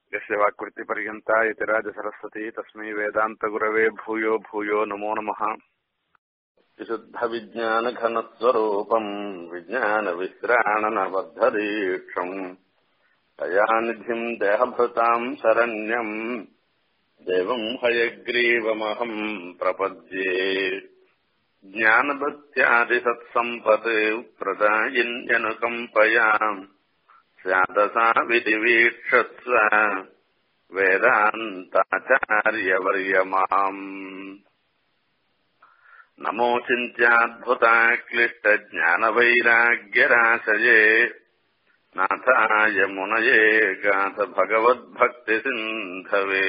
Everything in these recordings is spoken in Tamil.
यस्य वाक्कृतिपर्यन्ता इति राजसरस्वती तस्मै वेदान्तगुरवे भूयो भूयो नमो नमः विशुद्धविज्ञानघनस्वरूपम् विज्ञानविश्राणनबद्धदीक्षम् दयानिधिम् देहभृताम् शरण्यम् देवम् हयग्रीवमहम् प्रपद्ये ज्ञानभक्त्यादिसत्सम्पत् प्रदायिन्यनुकम्पयाम् स्यादसा विधिवीक्षस्व वेदान्ताचार्यवर्यमाम् नमो चिन्त्याद्भुताक्लिष्टज्ञानवैराग्यराशये नाथाय मुनये गाथ भगवद्भक्तिसिन्धवे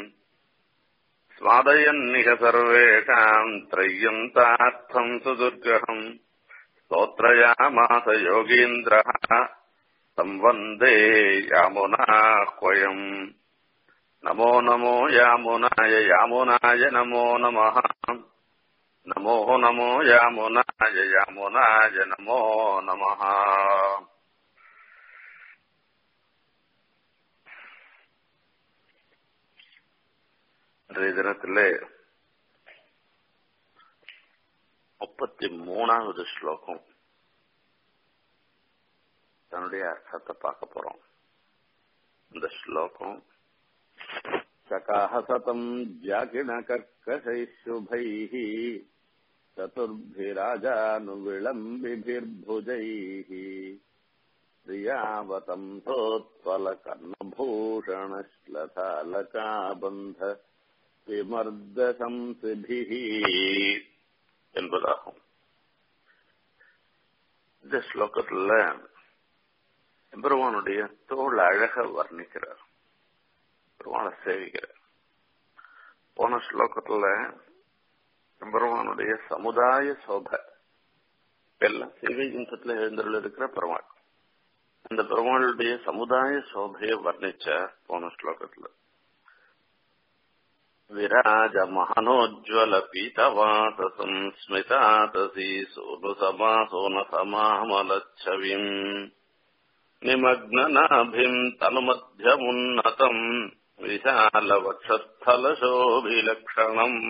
स्वादयन्निह सर्वेषाम् त्रय्यन्तार्थम् सुदुर्गहम् स्तोत्रयामास योगीन्द्रः संवन्दे यामुनाह्वयम् नमो नमो यामुनाय यामुनाय नमो नमः नमो नमो यामुनाय यामुनाय नमो नमः இன்றைய தினத்திலே முப்பத்தி மூணாவது ஸ்லோகம் தன்னுடைய அர்த்தத்தை பார்க்க போறோம் இந்த ஸ்லோகம் சகாஹசதம் ஜாகிண கர்க்கசை சுபைः चतुर्भिराजानुविलम्बिभिर्भुजैः प्रियावतंसोत्पलकर्णभूषणश्लथालकाबन्ध விமர்தசம்சிபிः என்பதாகும் இந்த ஸ்லோகத்துல பெருமானுடைய தோல் அழக வர்ணிக்கிறார் பெருமானை சேவிக்கிறார் போன ஸ்லோகத்துல பெருமானுடைய சமுதாய சோபை எல்லாம் சிவகிந்தத்துல எழுந்தருள் இருக்கிற பெருமாள் அந்த பெருமாளுடைய சமுதாய சோபையை வர்ணிச்ச போன ஸ்லோகத்துல विराजमहनोज्ज्वल पीतवाससं स्मितातसी सोनुसमासोनसमामलच्छविम् निमग्ननाभिम् तनुमध्यमुन्नतम् விஷாலவட்சஸ்தலசோபிலக்ஷணம்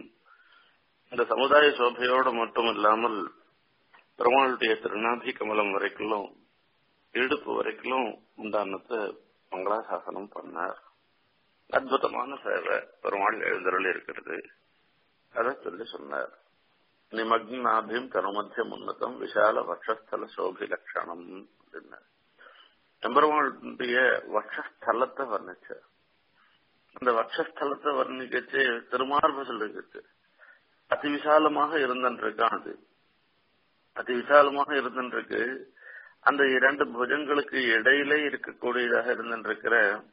இந்த சமுதாய சோபையோடு மட்டும் இல்லாமல் பெருமாளுடைய திருநாபி கமலம் வரைக்கும் இடுப்பு வரைக்கும் உண்டானத்தை மங்களாசாசனம் பண்ணார் அற்புதமான சேவை பெருமாள் எழுந்தருள் இருக்கிறது அதை சொல்லி சொன்னார் நிமக்னாபிம் கருமத்திய முன்னதம் விஷால வட்சஸ்தல சோபி லட்சணம் அப்படின்னார் எம்பெருமாளுடைய வட்சஸ்தலத்தை வர்ணிச்சார் அந்த வட்சஸ்தலத்தை வர்ணிக்கச்சு திருமார்பு சொல்லிருச்சு அதி விசாலமாக இருந்திருக்கான் அது அதி விசாலமாக இருந்திருக்கு அந்த இரண்டு புஜங்களுக்கு இடையிலே இருக்கக்கூடியதாக இருந்திருக்கிற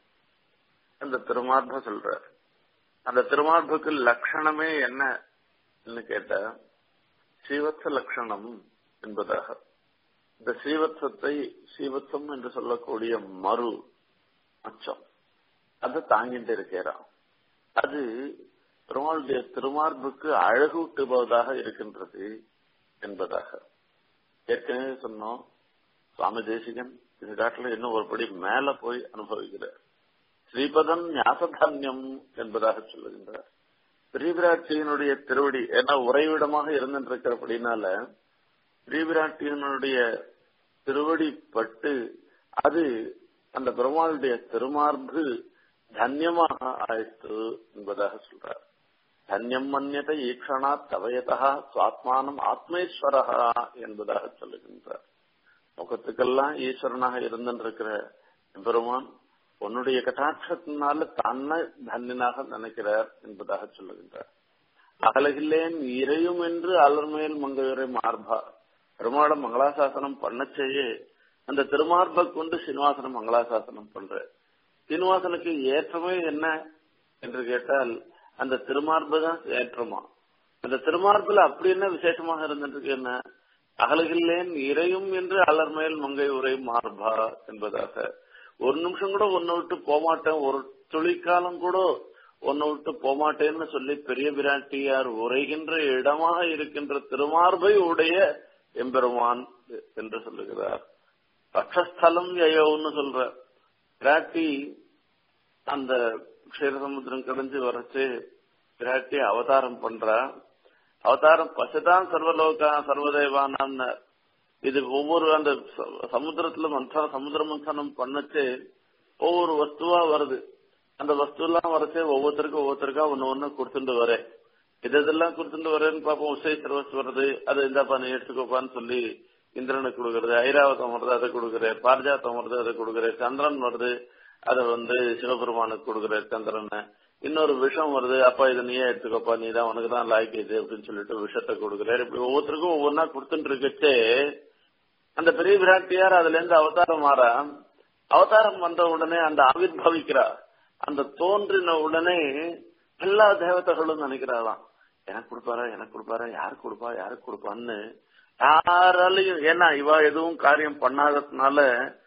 அந்த திருமார்ப சொல்றார் அந்த திருமார்புக்கு லட்சணமே என்ன கேட்டா ஸ்ரீவத்ச லட்சணம் என்பதாக இந்த ஸ்ரீவத்சத்தை ஸ்ரீவத்சம் என்று சொல்லக்கூடிய மறு அச்சம் அதை தாங்கிட்டு இருக்கிறான் அது பெருமாளுடைய திருமார்புக்கு அழகூட்டுபவதாக இருக்கின்றது என்பதாக ஏற்கனவே சொன்னோம் சுவாமி தேசிகன் இது காட்டில இன்னும் ஒருபடி மேல போய் அனுபவிக்கிறார் ஸ்ரீபதம் ஞாசதான்யம் என்பதாக சொல்லுகின்றார் ஸ்ரீபிராட்சியனுடைய திருவடி ஏன்னா உறைவிடமாக இருந்திருக்கிறபடினால ஸ்ரீபிராட்டியனுடைய திருவடி பட்டு அது அந்த பெருமாளுடைய திருமார்பு தன்யமாக ஆயிற்று என்பதாக சொல்றார் தன்யம் மன்யத ஈக்ஷணா தவயதா சுவாத்மானம் ஆத்மேஸ்வரகா என்பதாக சொல்லுகின்றார் முகத்துக்கெல்லாம் ஈஸ்வரனாக இருந்திருக்கிற பெருமான் உன்னுடைய கட்டாட்சத்தினால தன்னை தன்யனாக நினைக்கிறார் என்பதாக சொல்லுகின்றார் அகலகில்லேன் இறையும் என்று அலர்மேல் மங்கையரை மார்பா பெருமாள மங்களாசாசனம் பண்ண செய்ய அந்த திருமார்பை கொண்டு சீனிவாசனம் மங்களாசாசனம் பண்ற சீனிவாசனுக்கு ஏற்றமே என்ன என்று கேட்டால் அந்த திருமார்பு தான் ஏற்றமா அந்த திருமார்புல அப்படி என்ன விசேஷமாக இருந்துட்டு என்ன அகலகில்லேன் இறையும் என்று அலர்மேல் மங்கை உரை மார்பா என்பதாக ஒரு நிமிஷம் கூட உன்னை விட்டு போமாட்டேன் ஒரு துளிக்காலம் கூட உன்னை விட்டு போமாட்டேன்னு சொல்லி பெரிய பிராட்டியார் உரைகின்ற இடமாக இருக்கின்ற திருமார்பை உடைய எம்பெருமான் என்று சொல்லுகிறார் பட்சஸ்தலம் யயோன்னு சொல்ற பிராட்டி அந்த க்ஷீரசமுத்திரம் கடைஞ்சு வரைச்சு பிராட்டி அவதாரம் பண்றா அவதாரம் பசதான் சர்வலோகா சர்வதேவானான்னு இது ஒவ்வொரு அந்த சமுத்திரத்துல மந்தனம் சமுத்திர மந்தனம் பண்ணச்சு ஒவ்வொரு வஸ்துவா வருது அந்த வஸ்து எல்லாம் வரச்சே ஒவ்வொருத்தருக்கும் ஒவ்வொருத்தருக்கா ஒன்னு ஒண்ணு கொடுத்துட்டு வரேன் இது இதெல்லாம் கொடுத்துட்டு வரேன்னு பாப்போம் உசை சர்வஸ் வருது அது இந்தாப்பா நீ எடுத்துக்கோப்பான்னு சொல்லி இந்திரனுக்கு கொடுக்கறது ஐராவதம் வருது அதை கொடுக்குறேன் பாரிஜாத்தம் வருது அதை கொடுக்குறேன் சந்திரன் வருது அதை வந்து சிவபெருமானுக்கு கொடுக்குறேன் சந்திரன் இன்னொரு விஷம் வருது அப்பா இதை நீயே எடுத்துக்கோப்பா நீ தான் உனக்கு தான் லாய்க்கு இது அப்படின்னு சொல்லிட்டு விஷத்தை கொடுக்குறாரு இப்படி ஒவ்வொருத்தருக்கும் ஒவ்வொன்றா கொடுத்துட்டு இருக்கச்சே அந்த பெரிய விராட்டியார் அதுல இருந்து அவதாரம் மாற அவதாரம் வந்த உடனே அந்த ஆவிர்வவிக்கிறா அந்த தோன்றின உடனே எல்லா தேவதைகளும் நினைக்கிறாளாம் எனக்கு கொடுப்பாரா எனக்கு கொடுப்பாரா யாருக்கு கொடுப்பா யாருக்கு கொடுப்பான்னு யாராலையும் ஏன்னா இவ எதுவும் காரியம் பண்ணாததுனால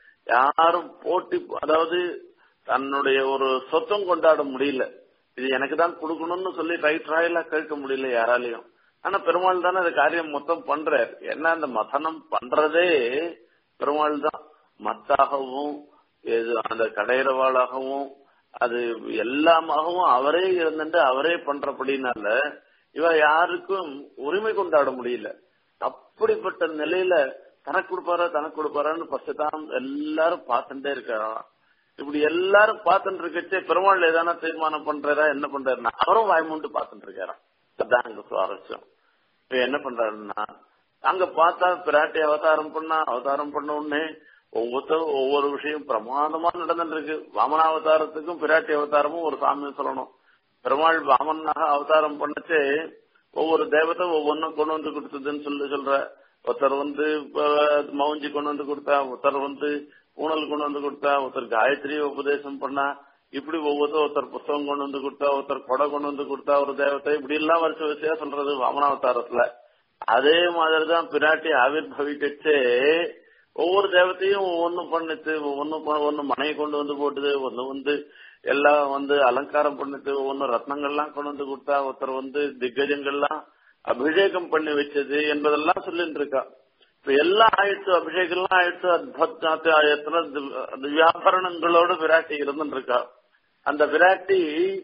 யாரும் போட்டி அதாவது தன்னுடைய ஒரு சொத்தம் கொண்டாட முடியல இது எனக்கு தான் கொடுக்கணும்னு சொல்லி ரைட் ராயலா கேட்க முடியல யாராலையும் ஆனா பெருமாள் தானே அந்த காரியம் மொத்தம் பண்றார் என்ன அந்த மதனம் பண்றதே பெருமாள் தான் மத்தாகவும் அந்த கடையிறவாளாகவும் அது எல்லாமாகவும் அவரே இருந்துட்டு அவரே பண்றபடினால இவ யாருக்கும் உரிமை கொண்டாட முடியல அப்படிப்பட்ட நிலையில தனக்கு கொடுப்பாரா தனக்கு கொடுப்பாரான்னு ஃபர்ஸ்ட் தான் எல்லாரும் பார்த்துட்டே இருக்காராம் இப்படி எல்லாரும் பார்த்துட்டு இருக்கச்சே பெருமாள் ஏதான தீர்மானம் பண்றாரா என்ன பண்றாருன்னா அவரும் வாய்மூண்டு பார்த்துட்டு இருக்காராம் அதான் அங்க சுவாரஸ்யம் இப்ப என்ன பண்றாருன்னா அங்க பார்த்தா பிராட்டி அவதாரம் பண்ணா அவதாரம் பண்ண உடனே ஒவ்வொருத்தரும் ஒவ்வொரு விஷயம் பிரமாதமா நடந்துட்டு இருக்கு வாமனாவதாரத்துக்கும் பிராட்டி அவதாரமும் ஒரு சாமியம் சொல்லணும் பெருமாள் வாமனாக அவதாரம் பண்ணச்சே ஒவ்வொரு தேவதை ஒவ்வொன்னும் கொண்டு வந்து கொடுத்ததுன்னு சொல்லி சொல்ற ஒருத்தர் வந்து மவுஞ்சி கொண்டு வந்து கொடுத்தா ஒருத்தர் வந்து ஊனல் கொண்டு வந்து கொடுத்தா ஒருத்தர் காயத்ரி உபதேசம் பண்ணா இப்படி ஒவ்வொருத்தர் ஒருத்தர் புஸ்தகம் கொண்டு வந்து கொடுத்தா ஒருத்தர் கொடை கொண்டு வந்து கொடுத்தா ஒரு தேவத்தை இப்படி எல்லாம் வருஷ வரிசையா சொல்றது வாமனாவதாரத்துல அதே மாதிரிதான் பிராட்டி ஆவிர்வவிக்கச்சே ஒவ்வொரு தேவத்தையும் ஒவ்வொன்னு பண்ணுச்சு ஒவ்வொன்னு ஒன்னு மனையை கொண்டு வந்து போட்டுது ஒன்னு வந்து எல்லாம் வந்து அலங்காரம் பண்ணுச்சு ஒவ்வொன்னு ரத்னங்கள்லாம் கொண்டு வந்து கொடுத்தா ஒருத்தர் வந்து திக்கஜங்கள்லாம் அபிஷேகம் பண்ணி வச்சது என்பதெல்லாம் சொல்லிட்டு இருக்கா இப்ப எல்லாம் ஆயிடுச்சு அபிஷேகம்லாம் ஆயிடுச்சு அத்புத எத்தனை வியாபரணங்களோட விராட்டி இருந்துட்டு இருக்கா அந்த விராட்டி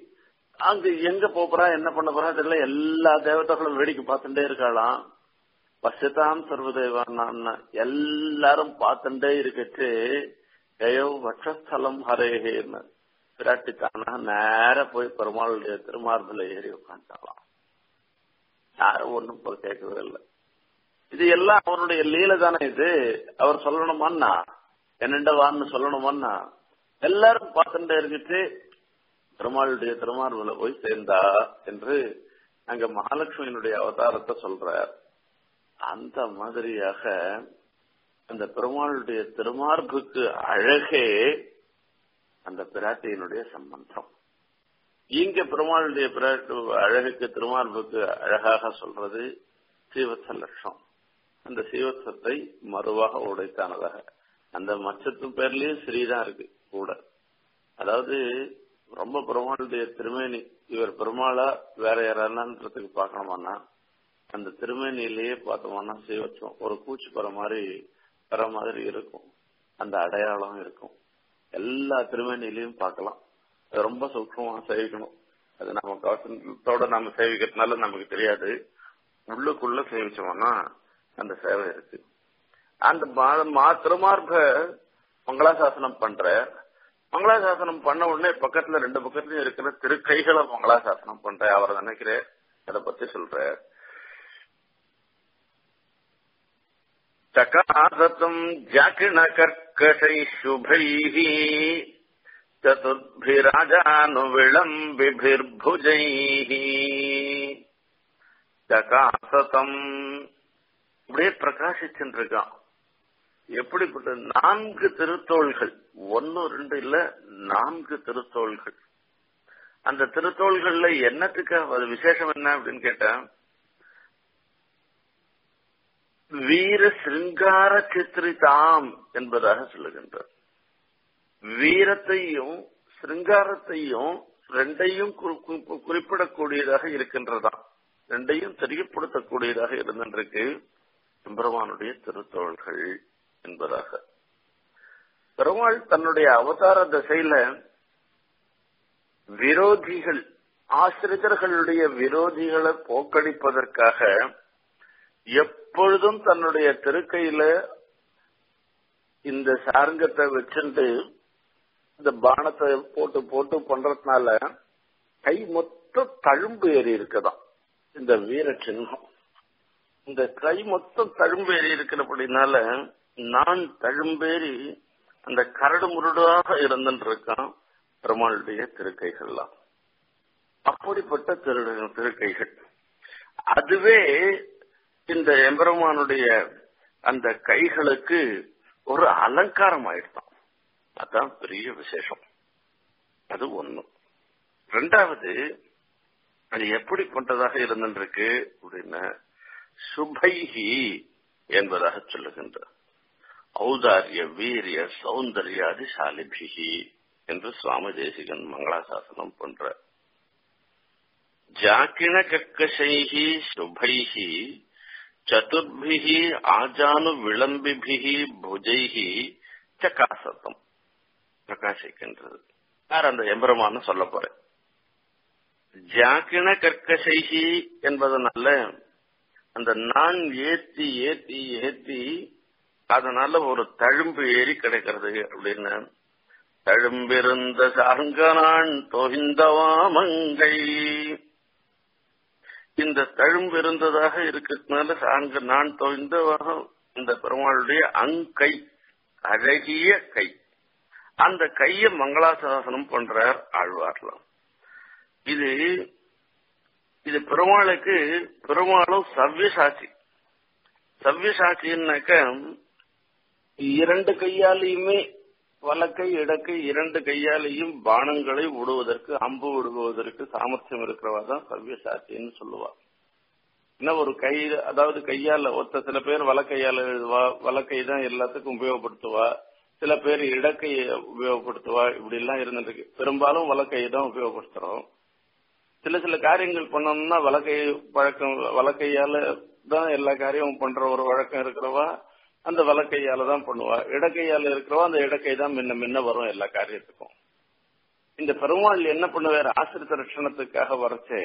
அங்க எங்க போறா என்ன பண்ண போறா தெரியல எல்லா தேவதைகளும் வேடிக்கை பார்த்துட்டே இருக்காளாம் பசதாம் சர்வதேவான எல்லாரும் பார்த்துட்டே இருக்கச்சு ஜெயோ வட்சஸ்தலம் ஹரேஹேன்னு விராட்டி தானா நேர போய் பெருமாளுடைய திருமார்பில் ஏறி உட்காந்துட்டாலாம் யாரும் ஒண்ணும் போய் கேட்கவே இல்லை இது எல்லாம் அவருடைய லீல தானே இது அவர் சொல்லணுமான்னா என்னண்ட வான்னு சொல்லணுமான்னா எல்லாரும் பார்த்துட்டே இருக்கிட்டு பெருமாளுடைய திருமார்பில போய் சேர்ந்தா என்று அங்க மகாலட்சுமியினுடைய அவதாரத்தை சொல்றார் அந்த மாதிரியாக அந்த பெருமாளுடைய திருமார்புக்கு அழகே அந்த பிராட்டியினுடைய சம்பந்தம் இங்க பெருமாளுடைய பிராட்டு அழகுக்கு திருமார்புக்கு அழகாக சொல்றது சீவத்ச லட்சம் அந்த சீவத்சத்தை மறுவாக உடைத்தானதாக அந்த மச்சத்து பேர்லயும் ஸ்ரீதான் இருக்கு கூட அதாவது ரொம்ப பெருமாளுடைய திருமேனி இவர் பெருமாளா வேற யாரான்றதுக்கு பார்க்கணுமானா அந்த திருமேனிலேயே பார்த்தோம்னா சீவச்சம் ஒரு பூச்சி பற மாதிரி வர மாதிரி இருக்கும் அந்த அடையாளம் இருக்கும் எல்லா திருமேனிலையும் பார்க்கலாம் அது ரொம்ப சூக்ஷமா சேவிக்கணும் அது நம்ம கவசத்தோட நம்ம சேவிக்கிறதுனால நமக்கு தெரியாது உள்ளுக்குள்ள சேவிச்சோம்னா அந்த சேவை இருக்கு அந்த மா திருமார்ப மங்களாசாசனம் பண்ற மங்களாசாசனம் பண்ண உடனே பக்கத்துல ரெண்டு பக்கத்துலயும் இருக்கிற திருக்கைகளை மங்களாசாசனம் பண்ற அவரை நினைக்கிறேன் அதை பத்தி சொல்ற चकासतम् जाकिणकर्कशैः शुभैः चतुर्भिराजानुविलम्बिभिर्भुजैः चकासतम् இப்படியே பிரகாசிச்சுருக்கான் எப்படிப்பட்ட நான்கு திருத்தோள்கள் ஒன்னு ரெண்டு இல்ல நான்கு திருத்தோள்கள் அந்த திருத்தோள்கள்ல என்னத்துக்கு அது விசேஷம் என்ன அப்படின்னு கேட்டேன் வீர சிருங்கார சித்திரிதாம் என்பதாக சொல்லுகின்றார் வீரத்தையும் சிருங்காரத்தையும் ரெண்டையும் குறிப்பிடக்கூடியதாக இருக்கின்றதாம் ரெண்டையும் தெரியப்படுத்தக்கூடியதாக இருந்திருக்கு எம்பெருமானுடைய திருத்தோள்கள் என்பதாக பெருமாள் தன்னுடைய அவதார திசையில விரோதிகள் ஆசிரியர்களுடைய விரோதிகளை போக்கடிப்பதற்காக எப்பொழுதும் தன்னுடைய திருக்கையில இந்த சார்ங்கத்தை வச்சுட்டு இந்த பானத்தை போட்டு போட்டு பண்றதுனால கை மொத்தம் தழும்பு ஏறி இருக்குதாம் இந்த வீர சின்னம் இந்த கை மொத்தம் தழும்பு ஏறி இருக்கிறபடினால நான் தழும்பேறி அந்த கரடு முரடாக இருந்துட்டு இருக்கான் பெருமாளுடைய திருக்கைகள்லாம் அப்படிப்பட்ட திரு திருக்கைகள் அதுவே இந்த எம்பெருமானுடைய அந்த கைகளுக்கு ஒரு அலங்காரம் ஆயிடுதான் அதான் பெரிய விசேஷம் அது ஒண்ணு ரெண்டாவது அது எப்படிப்பட்டதாக இருந்திருக்கு அப்படின்னா சுபைகி என்பதாக சொல்லுகின்ற ஔதாரிய வீரிய சௌந்தர்யாதி சாலிபிகி என்று சுவாமி தேசிகன் மங்களாசாசனம் பண்ற ஜாக்கிண கக்கசைகி சுபைகி சதுர்பிகி ஆஜானு விளம்பிபிகி புஜைகி சகாசத்தம் பிரகாசிக்கின்றது யார் அந்த எம்பெருமான்னு சொல்ல போறேன் ஜாக்கிண கற்கசைகி என்பதனால அந்த நான் ஏத்தி ஏத்தி ஏத்தி அதனால ஒரு தழும்பு ஏறி கிடைக்கிறது அப்படின்னு தழும்பிருந்த சார்கனான் தொகிந்தவாமங்கை இந்த தழும்பு இருந்ததாக இருக்கிறதுனால சாங்க நான் தொய்ந்தவாக இந்த பெருமாளுடைய அங்கை அழகிய கை அந்த கைய மங்களாசாசனம் பண்றார் ஆழ்வார்லாம் இது இது பெருமாளுக்கு பெருமாளும் சவ்யசாட்சி சவ்யசாட்சின்னாக்க இரண்டு கையாலையுமே வலக்கை இடக்கை இரண்டு கையாலையும் பானங்களை விடுவதற்கு அம்பு விடுவதற்கு சாமர்த்தியம் இருக்கிறவா தான் சவ்யசாட்சின்னு சொல்லுவா என்ன ஒரு கை அதாவது கையால ஒத்த சில பேர் வலக்கையால எழுதுவா வலக்கை தான் எல்லாத்துக்கும் உபயோகப்படுத்துவா சில பேர் இடக்கையை உபயோகப்படுத்துவா இப்படி எல்லாம் இருந்துருக்கு பெரும்பாலும் வலக்கையை தான் உபயோகப்படுத்துறோம் சில சில காரியங்கள் பண்ணோம்னா வலக்கை பழக்கம் வலக்கையால தான் எல்லா காரியமும் பண்ற ஒரு வழக்கம் இருக்கிறவா அந்த வலக்கையால தான் பண்ணுவா இடக்கையால இருக்கிறவா அந்த இடக்கை தான் முன்ன முன்ன வரும் எல்லா காரியத்துக்கும் இந்த பெருமாள் என்ன பண்ணுவார் ஆசிரித்த ரட்சணத்துக்காக வரச்சே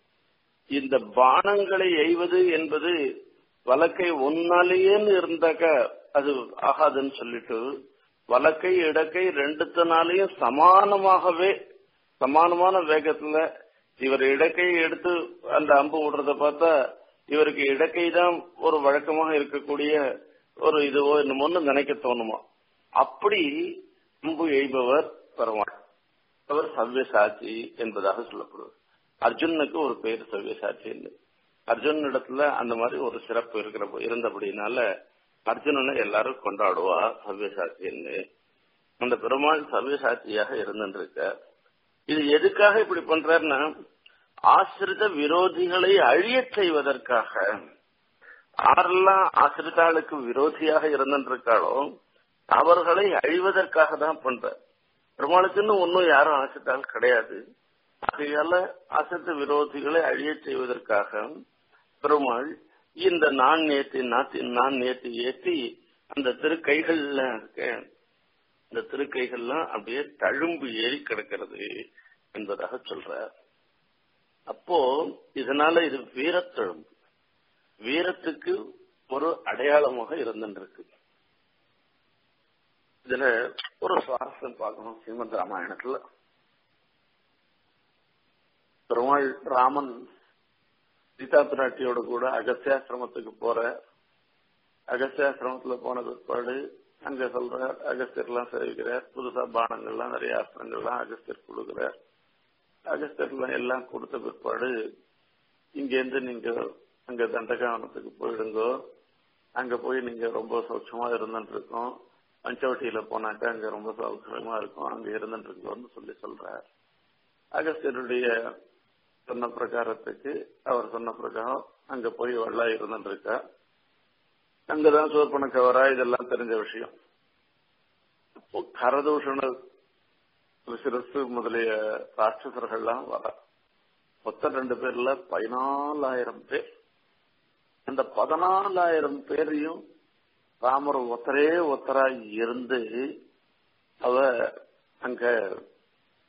இந்த பானங்களை எய்வது என்பது வலக்கை ஒன்னாலேயேன்னு இருந்தாக்க அது ஆகாதுன்னு சொல்லிட்டு வலக்கை இடக்கை ரெண்டுத்தனாலையும் சமானமாகவே சமானமான வேகத்துல இவர் இடக்கையை எடுத்து அந்த அம்பு விடுறத பார்த்தா இவருக்கு இடக்கை தான் ஒரு வழக்கமாக இருக்கக்கூடிய ஒரு இதுவோ என்னமோன்னு நினைக்க தோணுமா அப்படி அம்பு எய்பவர் பெருமாள் அவர் சவ்யசாட்சி என்பதாக சொல்லப்படுவது அர்ஜுனுக்கு ஒரு பேர் சவ்யசாட்சி அர்ஜுன் இடத்துல அந்த மாதிரி ஒரு சிறப்பு இருக்கிற இருந்தபடினால அர்ஜுனனை எல்லாரும் கொண்டாடுவா சவ்யசாட்சின்னு அந்த பெருமாள் சவ்யசாட்சியாக இருந்துருக்க இது எதுக்காக இப்படி பண்றாருன்னா ஆசிரித விரோதிகளை அழியச் செய்வதற்காக யாரெல்லாம் ஆசிரிதாளுக்கு விரோதியாக இருந்திருக்காளோ அவர்களை அழிவதற்காக தான் பண்ற பெருமாளுக்குன்னு ஒன்னும் யாரும் ஆசிரித்தால் கிடையாது ஆகையால அசத்து விரோதிகளை அழியச் செய்வதற்காக பெருமாள் இந்த நான் நேத்தி நாத்தி நான் நேத்தி ஏத்தி அந்த திருக்கைகள்ல இருக்க இந்த திருக்கைகள்லாம் அப்படியே தழும்பு ஏறி கிடக்கிறது என்பதாக சொல்றார் அப்போ இதனால இது வீரத்தழும்பு வீரத்துக்கு ஒரு அடையாளமாக இருந்துருக்கு இதுல ஒரு சுவாரஸ்யம் பார்க்கணும் ஸ்ரீமத் ராமாயணத்துல பெருமாள் ராமன் சீதா பிராட்டியோட கூட அகஸ்தியாசிரமத்துக்கு போற அகஸ்தியாசிரமத்துல போன பிற்பாடு அங்க சொல்றார் அகஸ்தியர்லாம் சேவிக்கிறார் புதுசா பானங்கள்லாம் நிறைய ஆசனங்கள்லாம் அகஸ்தியர் கொடுக்கிறார் அகஸ்தியர்லாம் எல்லாம் கொடுத்த பிற்பாடு இங்கேருந்து நீங்க அங்க தண்டகாவனத்துக்கு போயிடுங்கோ அங்க போய் நீங்க ரொம்ப சௌட்சமா இருந்துட்டு இருக்கோம் பஞ்சவட்டியில போனாக்கா அங்க ரொம்ப சௌகரியமா இருக்கும் அங்க இருந்துட்டு இருக்கோம்னு சொல்லி சொல்றார் அகஸ்தியருடைய சொன்ன பிரகாரத்துக்கு அவர் சொன்ன பிரகாரம் அங்க போய் வெள்ளா இருந்துட்டு இருக்கா அங்கதான் சோர்பண கவரா இதெல்லாம் தெரிஞ்ச விஷயம் அப்போ கரதூஷண சிரசு முதலிய ராட்சசர்கள்லாம் வர மொத்தம் ரெண்டு பேர்ல பதினாலாயிரம் பேர் அந்த பதினாலாயிரம் பேரையும் ராமர் ஒத்தரே ஒத்தரா இருந்து அவ அங்க இந்த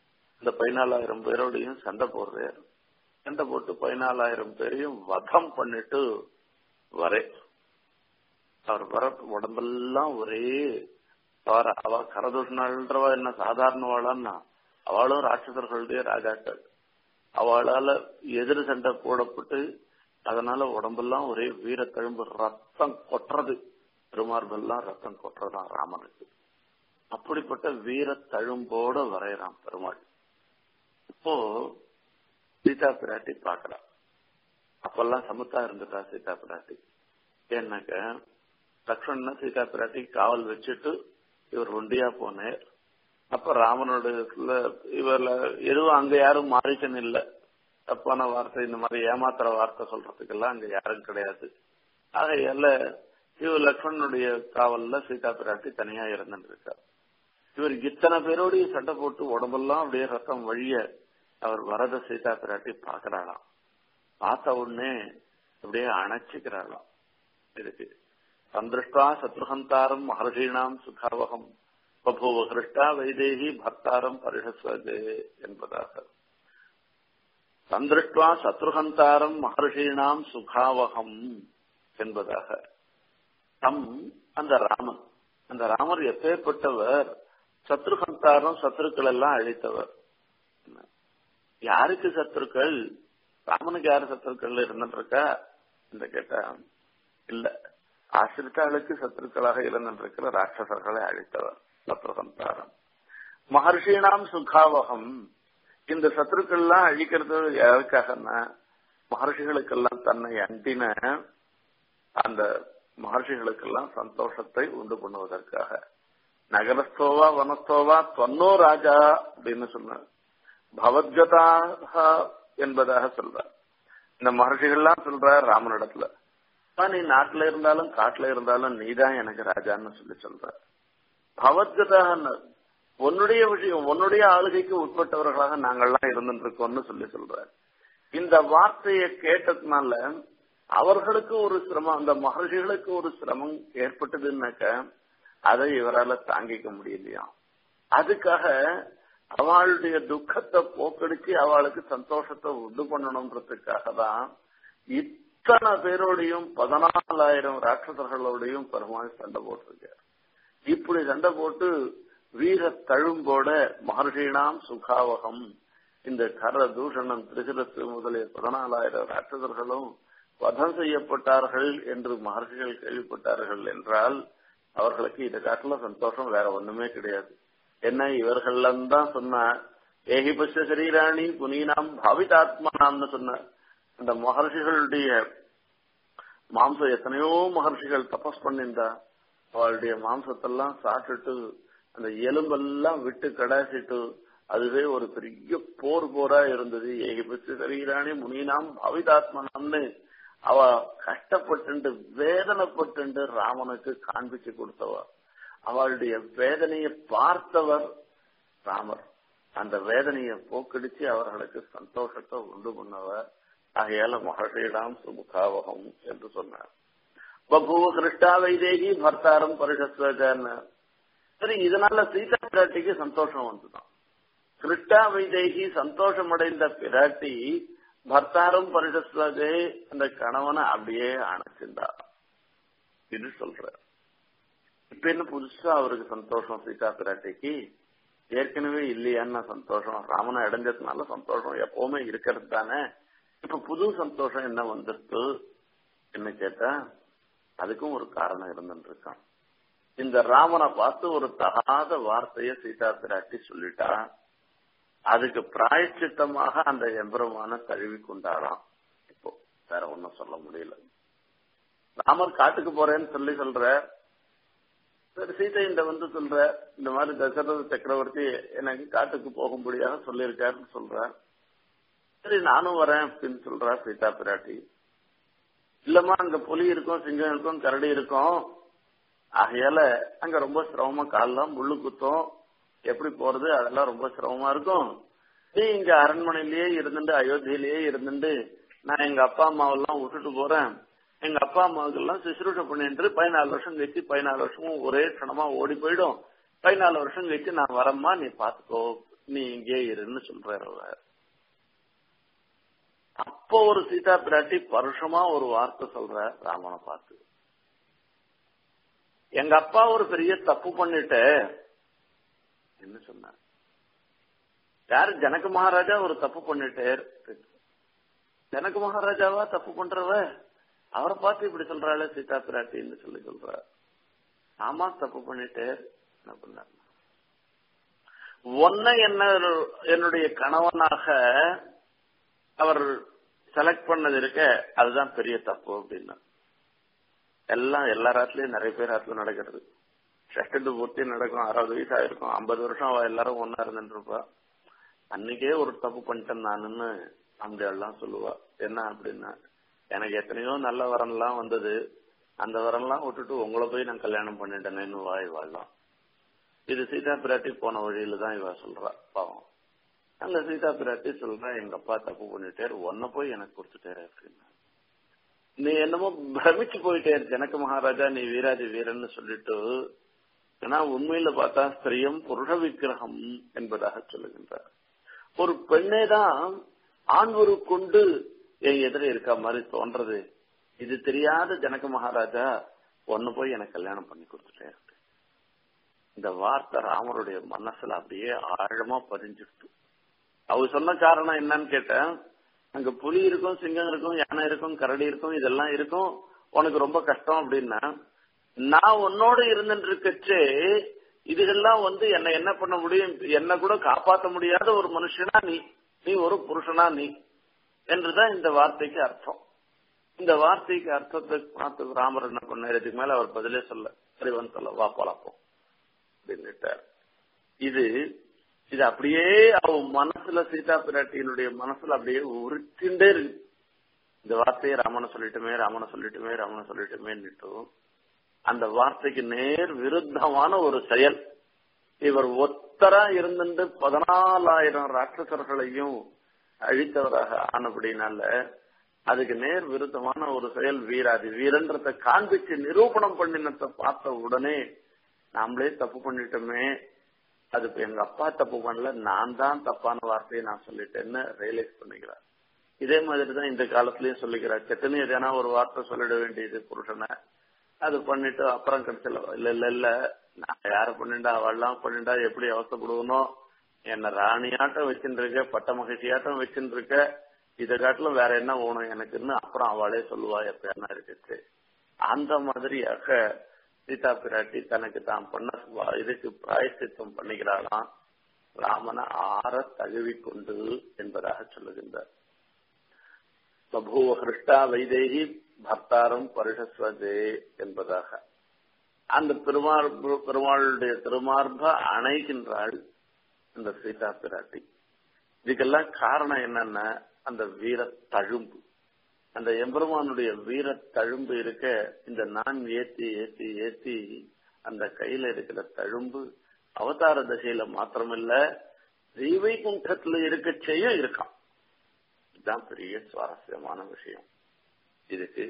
இந்த பதினாலாயிரம் பேரோடையும் சண்டை போடுறார் சண்டை போட்டு பதினாலாயிரம் பேரையும் வதம் பண்ணிட்டு வரே அவர் வர உடம்பெல்லாம் ஒரே அவர் அவ கரதூஷணன்றவா என்ன சாதாரணவாளான்னா அவளும் ராட்சசர்களுடைய ராஜாக்கள் அவளால எதிர் சண்டை போடப்பட்டு அதனால உடம்பெல்லாம் ஒரே வீர தழும்பு ரத்தம் கொட்டுறது பெருமார்பெல்லாம் ரத்தம் கொட்டுறதான் ராமனுக்கு அப்படிப்பட்ட வீர தழும்போட வரையறான் பெருமாள் இப்போ சீதா பிராட்டி பார்க்கலாம் அப்பெல்லாம் சமத்தா இருந்துட்டா சீதா பிராட்டி ஏன்னாக்க லக்ஷ்மணன் சீதா பிராட்டி காவல் வச்சுட்டு இவர் ஒண்டியா போனேர் அப்ப ராமனோட இவர்ல எதுவும் அங்க யாரும் மாறிக்கணும் இல்ல தப்பான வார்த்தை இந்த மாதிரி ஏமாத்துற வார்த்தை சொல்றதுக்கெல்லாம் அங்க யாரும் கிடையாது ஆகையால இவர் லக்ஷ்மணனுடைய காவல்ல சீதா பிராட்டி தனியா இருந்துட்டு இருக்கார் இவர் இத்தனை பேரோடய சண்டை போட்டு உடம்பெல்லாம் அப்படியே ரத்தம் வழிய அவர் வரத சீதா பிராட்டி பாக்குறாளாம் பார்த்த உடனே அப்படியே அணைச்சுக்கிறாளாம் இருக்கு சந்திருஷ்டா சத்ருஹந்தாரம் மகர்ஷீணாம் சுகாவகம் பபூவ கிருஷ்டா வைதேகி பக்தாரம் பரிஷஸ்வதே என்பதாக சந்திருஷ்டா சத்ருஹந்தாரம் மகர்ஷீணாம் சுகாவகம் என்பதாக தம் அந்த ராமன் அந்த ராமர் எப்பேற்பட்டவர் சத்ருஹந்தாரம் சத்ருக்கள் எல்லாம் அழித்தவர் யாருக்கு சத்துருக்கள் ராமனுக்கு யாரு சத்துருக்கள் இருந்துருக்கா இந்த கேட்டா இல்ல ஆசிரித்தாளுக்கு சத்துருக்களாக இருந்திருக்கிற ராட்சசர்களை அழித்தவர் சத்ருசந்தாரம் மகர்ஷினாம் சுகாவகம் இந்த சத்துருக்கள்லாம் அழிக்கிறது யாருக்காகன்னா மகர்ஷிகளுக்கெல்லாம் தன்னை அண்டின அந்த மகர்ஷிகளுக்கெல்லாம் சந்தோஷத்தை உண்டு பண்ணுவதற்காக நகரஸ்தோவா வனஸ்தோவா தொன்னோ ராஜா அப்படின்னு சொன்னார் பவத்கதாக என்பதாக சொல்றார் இந்த மகர்ஷிகள்லாம் சொல்றார் ராமனிடத்துல நீ நாட்டுல இருந்தாலும் காட்டுல இருந்தாலும் நீதான் எனக்கு ராஜான்னு சொல்லி சொல்ற பவத்கதாக உன்னுடைய விஷயம் உன்னுடைய ஆளுகைக்கு உட்பட்டவர்களாக நாங்கள்லாம் இருந்துட்டு இருக்கோம்னு சொல்லி சொல்ற இந்த வார்த்தையை கேட்டதுனால அவர்களுக்கு ஒரு சிரமம் அந்த மகர்ஷிகளுக்கு ஒரு சிரமம் ஏற்பட்டதுன்னாக்க அதை இவரால தாங்கிக்க முடியலையா அதுக்காக அவளுடைய துக்கத்தை போக்கடிச்சு அவளுக்கு சந்தோஷத்தை உண்டு பண்ணணும்ன்றதுக்காக தான் இத்தனை பேரோடையும் பதினாலாயிரம் ராட்சசர்களோடையும் பெருமாள் சண்டை போட்டிருக்கார் இப்படி சண்டை போட்டு வீர தழும்போட மகர்ஷினாம் சுகாவகம் இந்த கர தூஷணம் திருசிரத்து முதலிய பதினாலாயிரம் ராட்சசர்களும் வதம் செய்யப்பட்டார்கள் என்று மகர்ஷிகள் கேள்விப்பட்டார்கள் என்றால் அவர்களுக்கு இதை காட்டுல சந்தோஷம் வேற ஒண்ணுமே கிடையாது என்ன இவர்கள்லாம் தான் சொன்ன ஏகிபட்ச சரீராணி புனீனாம் பாவிதாத்மனாம்னு சொன்ன அந்த மகர்ஷிகளுடைய மாம்சம் எத்தனையோ மகர்ஷிகள் தபஸ் பண்ணிருந்தா அவளுடைய மாம்சத்தெல்லாம் சாப்பிட்டுட்டு அந்த எலும்பெல்லாம் விட்டு கடாசிட்டு அதுவே ஒரு பெரிய போர் போரா இருந்தது ஏகிபட்ச சரீராணி முனீனாம் பாவிதாத்மனாம்னு அவ கஷ்டப்பட்டு வேதனைப்பட்டு ராமனுக்கு காண்பிச்சு கொடுத்தவ அவளுடைய வேதனையை பார்த்தவர் ராமர் அந்த வேதனையை போக்கடிச்சு அவர்களுக்கு சந்தோஷத்தை உண்டு பண்ணவர் ஆகையால மகர்ஷியிடம் சுமுகாவகம் என்று சொன்னார் பபுவ கிருஷ்டா வைதேகி பர்த்தாரம் பரிஷஸ்வஜன்னு சரி இதனால சீதா பிராட்டிக்கு சந்தோஷம் வந்துதான் கிருஷ்டா வைதேகி சந்தோஷம் அடைந்த பிராட்டி பர்த்தாரம் பரிஷஸ்வதே அந்த கணவனை அப்படியே அணைச்சிருந்தா இது சொல்ற இப்ப என்ன புதுசா அவருக்கு சந்தோஷம் சீதா பிராட்டிக்கு ஏற்கனவே இல்லையான்னு சந்தோஷம் ராமனை அடைஞ்சதுனால சந்தோஷம் எப்பவுமே இருக்கிறது தானே இப்ப புது சந்தோஷம் என்ன வந்துருக்கு என்ன கேட்டா அதுக்கும் ஒரு காரணம் இருந்துட்டு இருக்கான் இந்த ராமனை பார்த்து ஒரு தகாத வார்த்தைய சீதா பிராட்டி சொல்லிட்டா அதுக்கு பிராயச்சித்தமாக அந்த எம்பெருமான தழுவி கொண்டாராம் இப்போ வேற ஒன்னும் சொல்ல முடியல ராமர் காட்டுக்கு போறேன்னு சொல்லி சொல்ற சரி சீதை இந்த வந்து சொல்ற இந்த மாதிரி தசரத சக்கரவர்த்தி எனக்கு காட்டுக்கு போகும்படியாக சொல்லியிருக்காருன்னு சொல்ற சரி நானும் வரேன் அப்படின்னு சொல்றா சீதா பிராட்டி இல்லம்மா அங்க புலி இருக்கும் சிங்கம் இருக்கும் கரடி இருக்கும் ஆகையால அங்க ரொம்ப சிரமமா காலெல்லாம் முள்ளு குத்தும் எப்படி போறது அதெல்லாம் ரொம்ப சிரமமா இருக்கும் நீ இங்க அரண்மனையிலேயே இருந்துட்டு அயோத்தியிலேயே இருந்துட்டு நான் எங்க அப்பா அம்மாவெல்லாம் விட்டுட்டு போறேன் எங்க அப்பா அம்மாவுக்கு எல்லாம் சுசுரூஷ பண்ணிட்டு பதினாலு வருஷம் கழிச்சு பதினாலு வருஷமும் ஒரே க்ஷணமா ஓடி போயிடும் பதினாலு வருஷம் கழிச்சு நான் வரம்மா நீ பாத்துக்கோ நீ இங்கே இருன்னு சொல்றாரு அவர் அப்போ ஒரு சீதா பிராட்டி பருஷமா ஒரு வார்த்தை சொல்ற ராமனை பார்த்து எங்க அப்பா ஒரு பெரிய தப்பு பண்ணிட்டு என்ன சொன்னார் யாரு ஜனக மகாராஜா ஒரு தப்பு பண்ணிட்டார் ஜனக மகாராஜாவா தப்பு பண்றவ அவரை பார்த்து இப்படி சொல்றாள் சீதா பிராட்டின்னு சொல்லி சொல்ற ஆமா தப்பு பண்ணிட்டார் என்ன பண்ணார் ஒன்ன என்ன என்னுடைய கணவனாக அவர் செலக்ட் பண்ணது இருக்க அதுதான் பெரிய தப்பு அப்படின்னா எல்லாம் எல்லா ராத்திலயும் நிறைய பேர் ராத்துல நடக்கிறது ஷஷ்டு பூர்த்தி நடக்கும் அறுபது வயசு ஆயிருக்கும் ஐம்பது வருஷம் அவ எல்லாரும் ஒன்னா இருந்துட்டு இருப்பா அன்னைக்கே ஒரு தப்பு பண்ணிட்டேன் நானுன்னு அந்த எல்லாம் சொல்லுவா என்ன அப்படின்னா எனக்கு எத்தனையோ நல்ல வரன்லாம் வந்தது அந்த வரன்லாம் விட்டுட்டு உங்களை போய் நான் கல்யாணம் பண்ணிட்டேனேன்னு வாய் வாழலாம் இது சீதா பிராட்டி போன வழியில தான் இவ சொல்றா பாவம் அந்த சீதா பிராட்டி சொல்றா எங்க அப்பா தப்பு பண்ணிட்டாரு ஒன்ன போய் எனக்கு கொடுத்துட்டாரு அப்படின்னா நீ என்னமோ பிரமிச்சு போயிட்டே ஜனக மகாராஜா நீ வீராதி வீரன்னு சொல்லிட்டு ஆனா உண்மையில பார்த்தா ஸ்திரியம் புருஷ விக்கிரகம் என்பதாக சொல்லுகின்றார் ஒரு பெண்ணே தான் ஆண் ஒரு கொண்டு என் எதிர இருக்க மாதிரி தோன்றது இது தெரியாத ஜனக மகாராஜா ஒன்னு போய் எனக்கு கல்யாணம் பண்ணி கொடுத்துட்டேன் இந்த வார்த்தை ராமருடைய மனசுல அப்படியே ஆழமா பதிஞ்சிட்டு அவர் சொன்ன காரணம் என்னன்னு கேட்டேன் அங்க புலி இருக்கும் சிங்கம் இருக்கும் யானை இருக்கும் கரடி இருக்கும் இதெல்லாம் இருக்கும் உனக்கு ரொம்ப கஷ்டம் அப்படின்னா நான் உன்னோட இருந்துட்டு இருக்கச்சே இதுகெல்லாம் வந்து என்ன என்ன பண்ண முடியும் என்ன கூட காப்பாற்ற முடியாத ஒரு மனுஷனா நீ நீ ஒரு புருஷனா நீ என்றுதான் இந்த வார்த்தைக்கு அர்த்தம் இந்த வார்த்தைக்கு அர்த்தத்தை பார்த்து ராமர் என்ன பண்ணார் இதுக்கு மேல அவர் பதிலே சொல்ல அறிவன் சொல்ல வா போலாப்போம் அப்படின்னுட்டார் இது இது அப்படியே அவ மனசுல சீதா பிராட்டியினுடைய மனசுல அப்படியே உறுத்திண்டே இருக்கு இந்த வார்த்தையை ராமனை சொல்லிட்டுமே ராமனை சொல்லிட்டுமே ராமனை சொல்லிட்டுமேன்னுட்டு அந்த வார்த்தைக்கு நேர் விருத்தமான ஒரு செயல் இவர் ஒத்தரா இருந்துட்டு பதினாலாயிரம் ராட்சசர்களையும் அழித்தவராக ஆனபடினால அதுக்கு நேர் விருத்தமான ஒரு செயல் வீராதி வீரன்றத காண்பிச்சு நிரூபணம் பண்ணினத்தை பார்த்த உடனே நாமளே தப்பு பண்ணிட்டோமே அது எங்க அப்பா தப்பு பண்ணல நான் தான் தப்பான வார்த்தையை நான் சொல்லிட்டேன்னு ரியலைஸ் பண்ணிக்கிறார் இதே மாதிரி தான் இந்த காலத்திலயும் சொல்லிக்கிறார் செத்துன்னு எதனா ஒரு வார்த்தை சொல்லிட வேண்டியது புருஷனை அது பண்ணிட்டு அப்புறம் கிடைச்சல இல்ல இல்ல இல்ல நான் யார பண்ணிண்டா அவள்லாம் பண்ணிண்டா எப்படி அவசப்படுவனோ என்ன ராணியாட்டம் வச்சுட்டு இருக்க பட்ட மகிழ்ச்சியாட்டம் வச்சுட்டு இருக்க இதை காட்டிலும் வேற என்ன வேணும் எனக்குன்னு அப்புறம் அவளே சொல்லுவா எப்ப என்ன இருக்குது அந்த மாதிரியாக சீதா பிராட்டி தனக்கு தான் பண்ண இதுக்கு பிராயசித்தம் பண்ணிக்கிறாளாம் ராமனை ஆற தழுவி கொண்டு என்பதாக சொல்லுகின்றார் பபூவ ஹிருஷ்டா வைதேகி பர்த்தாரம் பருஷஸ்வதே என்பதாக அந்த பெருமாள் பெருமாளுடைய திருமார்ப அணைகின்றாள் அந்த சீதா பிராட்டி இதுக்கெல்லாம் காரணம் என்னன்னா அந்த வீர தழும்பு அந்த எம்பெருமானுடைய வீர தழும்பு இருக்க இந்த நான் ஏத்தி ஏத்தி ஏத்தி அந்த கையில இருக்கிற தழும்பு அவதார தசையில மாத்திரமில்ல ஸ்ரீவைகுண்டத்துல இருக்க செய்ய இருக்கான் இதுதான் பெரிய சுவாரஸ்யமான விஷயம் இதுக்கு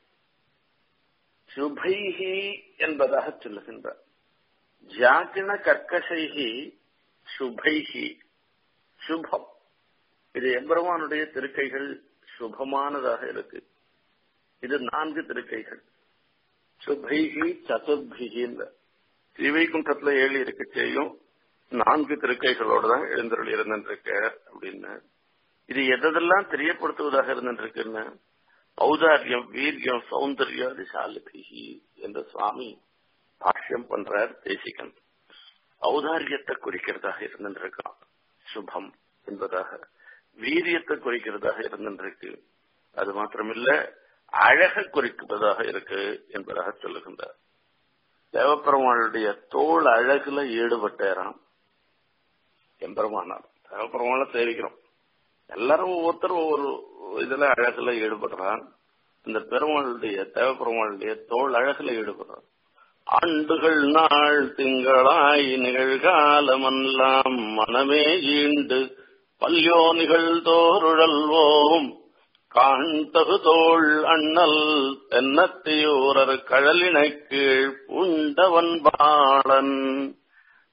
சுபைஹி என்பதாக சொல்லுகின்றார் ஜாக்கின கர்க்கசைகி சுபைஹி சுபம் இது எம்பெருமானுடைய திருக்கைகள் சுபமானதாக இருக்கு இது நான்கு திருக்கைகள் சுபைகி சதுர்பிகி ஸ்ரீவைகுண்டத்துல ஏழு இருக்க செய்யும் நான்கு திருக்கைகளோட தான் எழுந்தருள் இருந்திருக்க அப்படின்னு இது எதெல்லாம் தெரியப்படுத்துவதாக இருந்திருக்குன்னு ஔதாரியம் வீரியம் சௌந்தர்யாதி சாலிபிகி என்ற சுவாமி பாஷ்யம் பண்றார் தேசிகன் ஔதாரியத்தை குறிக்கிறதாக இருந்திருக்கான் சுபம் என்பதாக வீரியத்தை குறிக்கிறதாக இருந்திருக்கு அது மாத்திரமில்ல அழக குறிப்பதாக இருக்கு என்பதாக சொல்லுகின்றார் தேவப்பெருமாளுடைய தோல் அழகுல ஈடுபட்டேறான் எம்பெருமானார் தேவப்பெருமான சேவிக்கிறோம் எல்லாரும் ஒவ்வொருத்தரும் ஒவ்வொரு இதுல அழகுல ஈடுபடுறான் இந்த பெருமாளுடைய தேவப்பெருமாளுடைய தோல் அழகுல ஈடுபடுறான் ஆண்டுகள் நாள் திங்களாய் நிகழ்காலமெல்லாம் மனமே ஈண்டு பல்யோ நிகழ்தோருழல்வோம் காண்தகு தோள் அண்ணல் தென்னத்தியூரர் கழலினை கீழ் பூண்டவன் பாளன்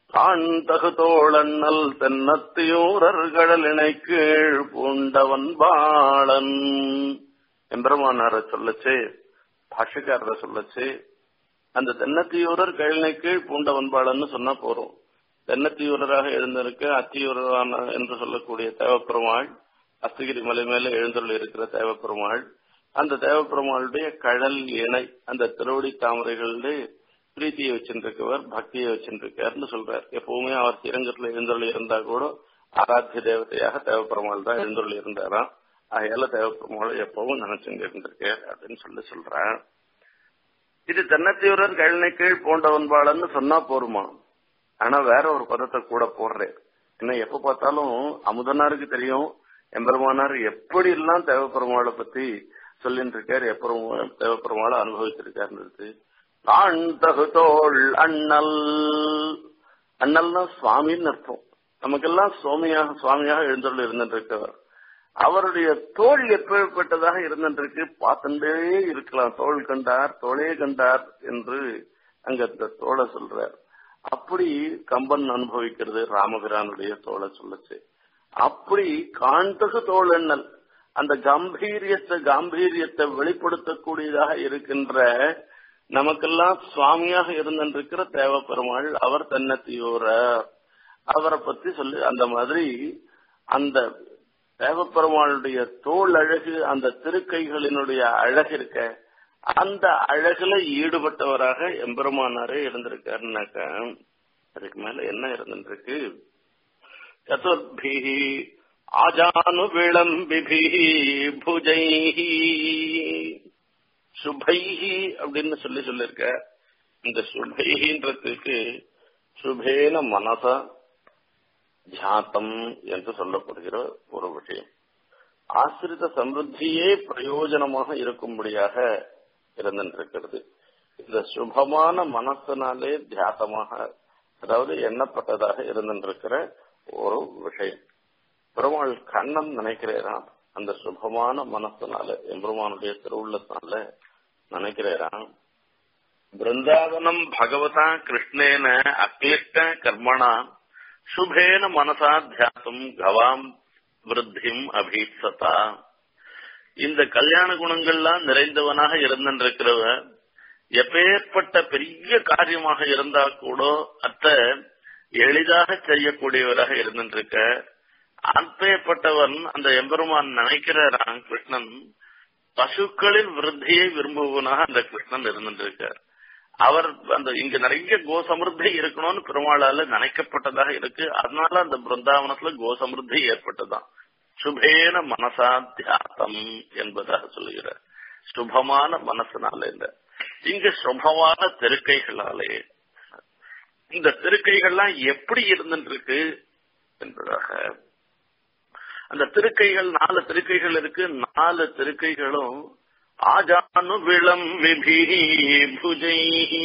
தான் தகுதோழண்ணல் தென்னத்தியூரர் கடலினை கீழ் பூண்டவன் பாளன் எம்பெருமானார சொல்லச்சே பாஷக்காரர சொல்லச்சே அந்த தென்னத்தியூரர் கழினை கீழ் பூண்டவன் பாளன்னு சொன்னா போறோம் தென்னத்தியூரராக எழுந்திருக்க அத்தியூரரான என்று சொல்லக்கூடிய தேவப்பெருமாள் அஸ்தகிரி மலை மேல எழுந்துள்ள இருக்கிற தேவப்பெருமாள் அந்த தேவப்பெருமாளுடைய கழல் இணை அந்த திருவடி தாமரைகளுடைய பிரீத்தியை வச்சுருக்கவர் பக்தியை வச்சுருக்காருன்னு சொல்றார் எப்பவுமே அவர் ஸ்ரீரங்கத்துல எழுந்தருள் இருந்தா கூட ஆராத்திய தேவதையாக தேவப்பெருமாள் தான் எழுந்தருள் இருந்தாராம் அதையால தேவப்பெருமாள் எப்பவும் நினைச்சுங்க இருந்திருக்கார் அப்படின்னு சொல்லி சொல்றேன் இது தென்னத்தீவிரர் கழனை கீழ் போண்டவன்பாளன்னு சொன்னா போருமா ஆனா வேற ஒரு பதத்தை கூட போடுறேன் என்ன எப்ப பார்த்தாலும் அமுதனாருக்கு தெரியும் எம்பெருமானார் எப்படி எல்லாம் தேவப்பெருமாளை பத்தி சொல்லிட்டு இருக்காரு எப்பெருமா தேவப்பெருமாளை அனுபவிச்சிருக்காருன்றது தான் தகுதோள் அண்ணல் அண்ணல்னா சுவாமின்னு அர்த்தம் நமக்கெல்லாம் சுவாமியாக சுவாமியாக எழுந்தருள் இருந்துட்டு இருக்கவர் அவருடைய தோல் எப்பேற்பட்டதாக இருந்திருக்கு பார்த்துட்டே இருக்கலாம் தோல் கண்டார் தோளே கண்டார் என்று அங்க அந்த தோலை சொல்றார் அப்படி கம்பன் அனுபவிக்கிறது ராமபிரானுடைய தோலை சொல்லச்சு அப்படி காண்டகு தோழண்ணல் அந்த கம்பீரியத்தை காம்பீரியத்தை வெளிப்படுத்தக்கூடியதாக இருக்கின்ற நமக்கெல்லாம் சுவாமியாக இருந்திருக்கிற தேவப்பெருமாள் அவர் தன்னத்தியோர அவரை பத்தி சொல்லி அந்த மாதிரி அந்த தேவப்பெருமாளுடைய தோல் அழகு அந்த திருக்கைகளினுடைய அழகு இருக்க அந்த அழகுல ஈடுபட்டவராக எம்பெருமானாரே இருந்திருக்காருனாக்க அதுக்கு மேல என்ன இருந்துருக்கு சதுர்பிஹி ஆஜானு விளம்பிபிஹி புஜைஹி சுபைஹி அப்படின்னு சொல்லி சொல்லிருக்க இந்த சுபைகின்றதுக்கு சுபேன மனச தியாத்தம் என்று சொல்லப்படுகிற ஒரு விஷயம் ஆசிரித சம்பிருத்தியே பிரயோஜனமாக இருக்கும்படியாக இருந்திருக்கிறது இந்த சுபமான மனசினாலே தியாத்தமாக அதாவது எண்ணப்பட்டதாக இருந்திருக்கிற ஒரு விஷயம் பெருமாள் கண்ணன் நினைக்கிறேராம் அந்த சுபமான மனசினால எம்பெருமானுடைய திருவுள்ளத்தினால நினைக்கிறேராம் பிருந்தாவனம் பகவதா கிருஷ்ணேன அக்லிஷ்ட கர்மணா சுபேன மனசா தியாசம் கவாம் விருத்தியும் அபீட்சதா இந்த கல்யாண குணங்கள்லாம் நிறைந்தவனாக இருந்திருக்கிறவ எப்பேற்பட்ட பெரிய காரியமாக இருந்தா கூட அத்த எளிதாக செய்யக்கூடியவராக இருந்திருக்க அப்பேற்பட்டவன் அந்த எம்பெருமான் நினைக்கிறான் கிருஷ்ணன் பசுக்களின் விருத்தியை விரும்புவனாக அந்த கிருஷ்ணன் இருந்திருக்கார் அவர் அந்த இங்க நிறைய கோசமிருத்தி இருக்கணும்னு பெருமாளால நினைக்கப்பட்டதாக இருக்கு அதனால அந்த பிருந்தாவனத்துல கோசமிருத்தி ஏற்பட்டதான் சுபேன மனசா தியாசம் என்பதாக சொல்லுகிறார் சுபமான மனசுனால இந்த இங்க சுபமான திருக்கைகளாலே இந்த திருக்கைகள்லாம் எப்படி இருந்துருக்கு என்பதாக அந்த திருக்கைகள் நாலு திருக்கைகள் இருக்கு நாலு திருக்கைகளும் ஆஜானு விளம்பிபி புஜை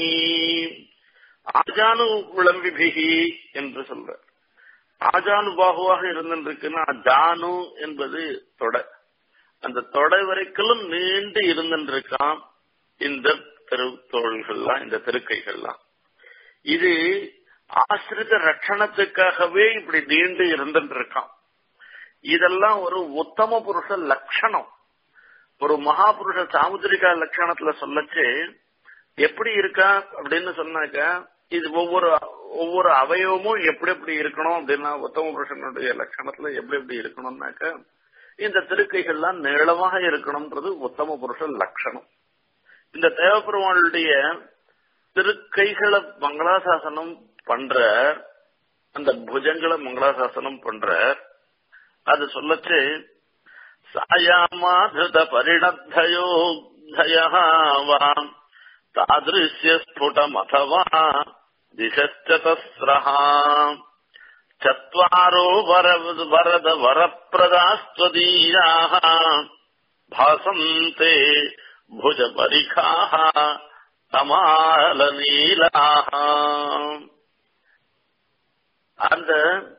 ஆஜானு விளம்பிபிகி என்று சொல்ற ஆஜானு பாகுவாக இருந்திருக்குன்னா ஜானு என்பது தொடை அந்த தொடை வரைக்கும் நீண்டு இருந்திருக்கான் இந்த திருத்தோள்கள்லாம் இந்த திருக்கைகள்லாம் இது ஆசிரித ரட்சணத்துக்காகவே இப்படி நீண்டு இருந்திருக்கான் இதெல்லாம் ஒரு உத்தம புருஷ லட்சணம் ஒரு மகாபுருஷ சாமுத்திரிகா லட்சணத்துல சொல்லச்சு எப்படி இருக்கா அப்படின்னு சொன்னாக்க இது ஒவ்வொரு ஒவ்வொரு அவயவமும் எப்படி எப்படி இருக்கணும் அப்படின்னா உத்தம புருஷனுடைய லட்சணத்துல எப்படி எப்படி இருக்கணும்னாக்க இந்த திருக்கைகள்லாம் நீளமாக இருக்கணும்ன்றது உத்தம புருஷ லட்சணம் இந்த தேவப்பெருமாளுடைய திருக்கைகளை மங்களாசாசனம் பண்ற அந்த புஜங்களை மங்களாசாசனம் பண்ற அது சொல்லச்சு சாயாமாதிருத பரிணத்தயோ தயாவாம் தாதிருஷ்ய ஸ்புடமதவா திசச்சதஸ்ரஹா चत्वारो वर वरद वरप्रदास्त्वदीयाः भासन्ते भुजपरिखाः कमालनीलाः அந்த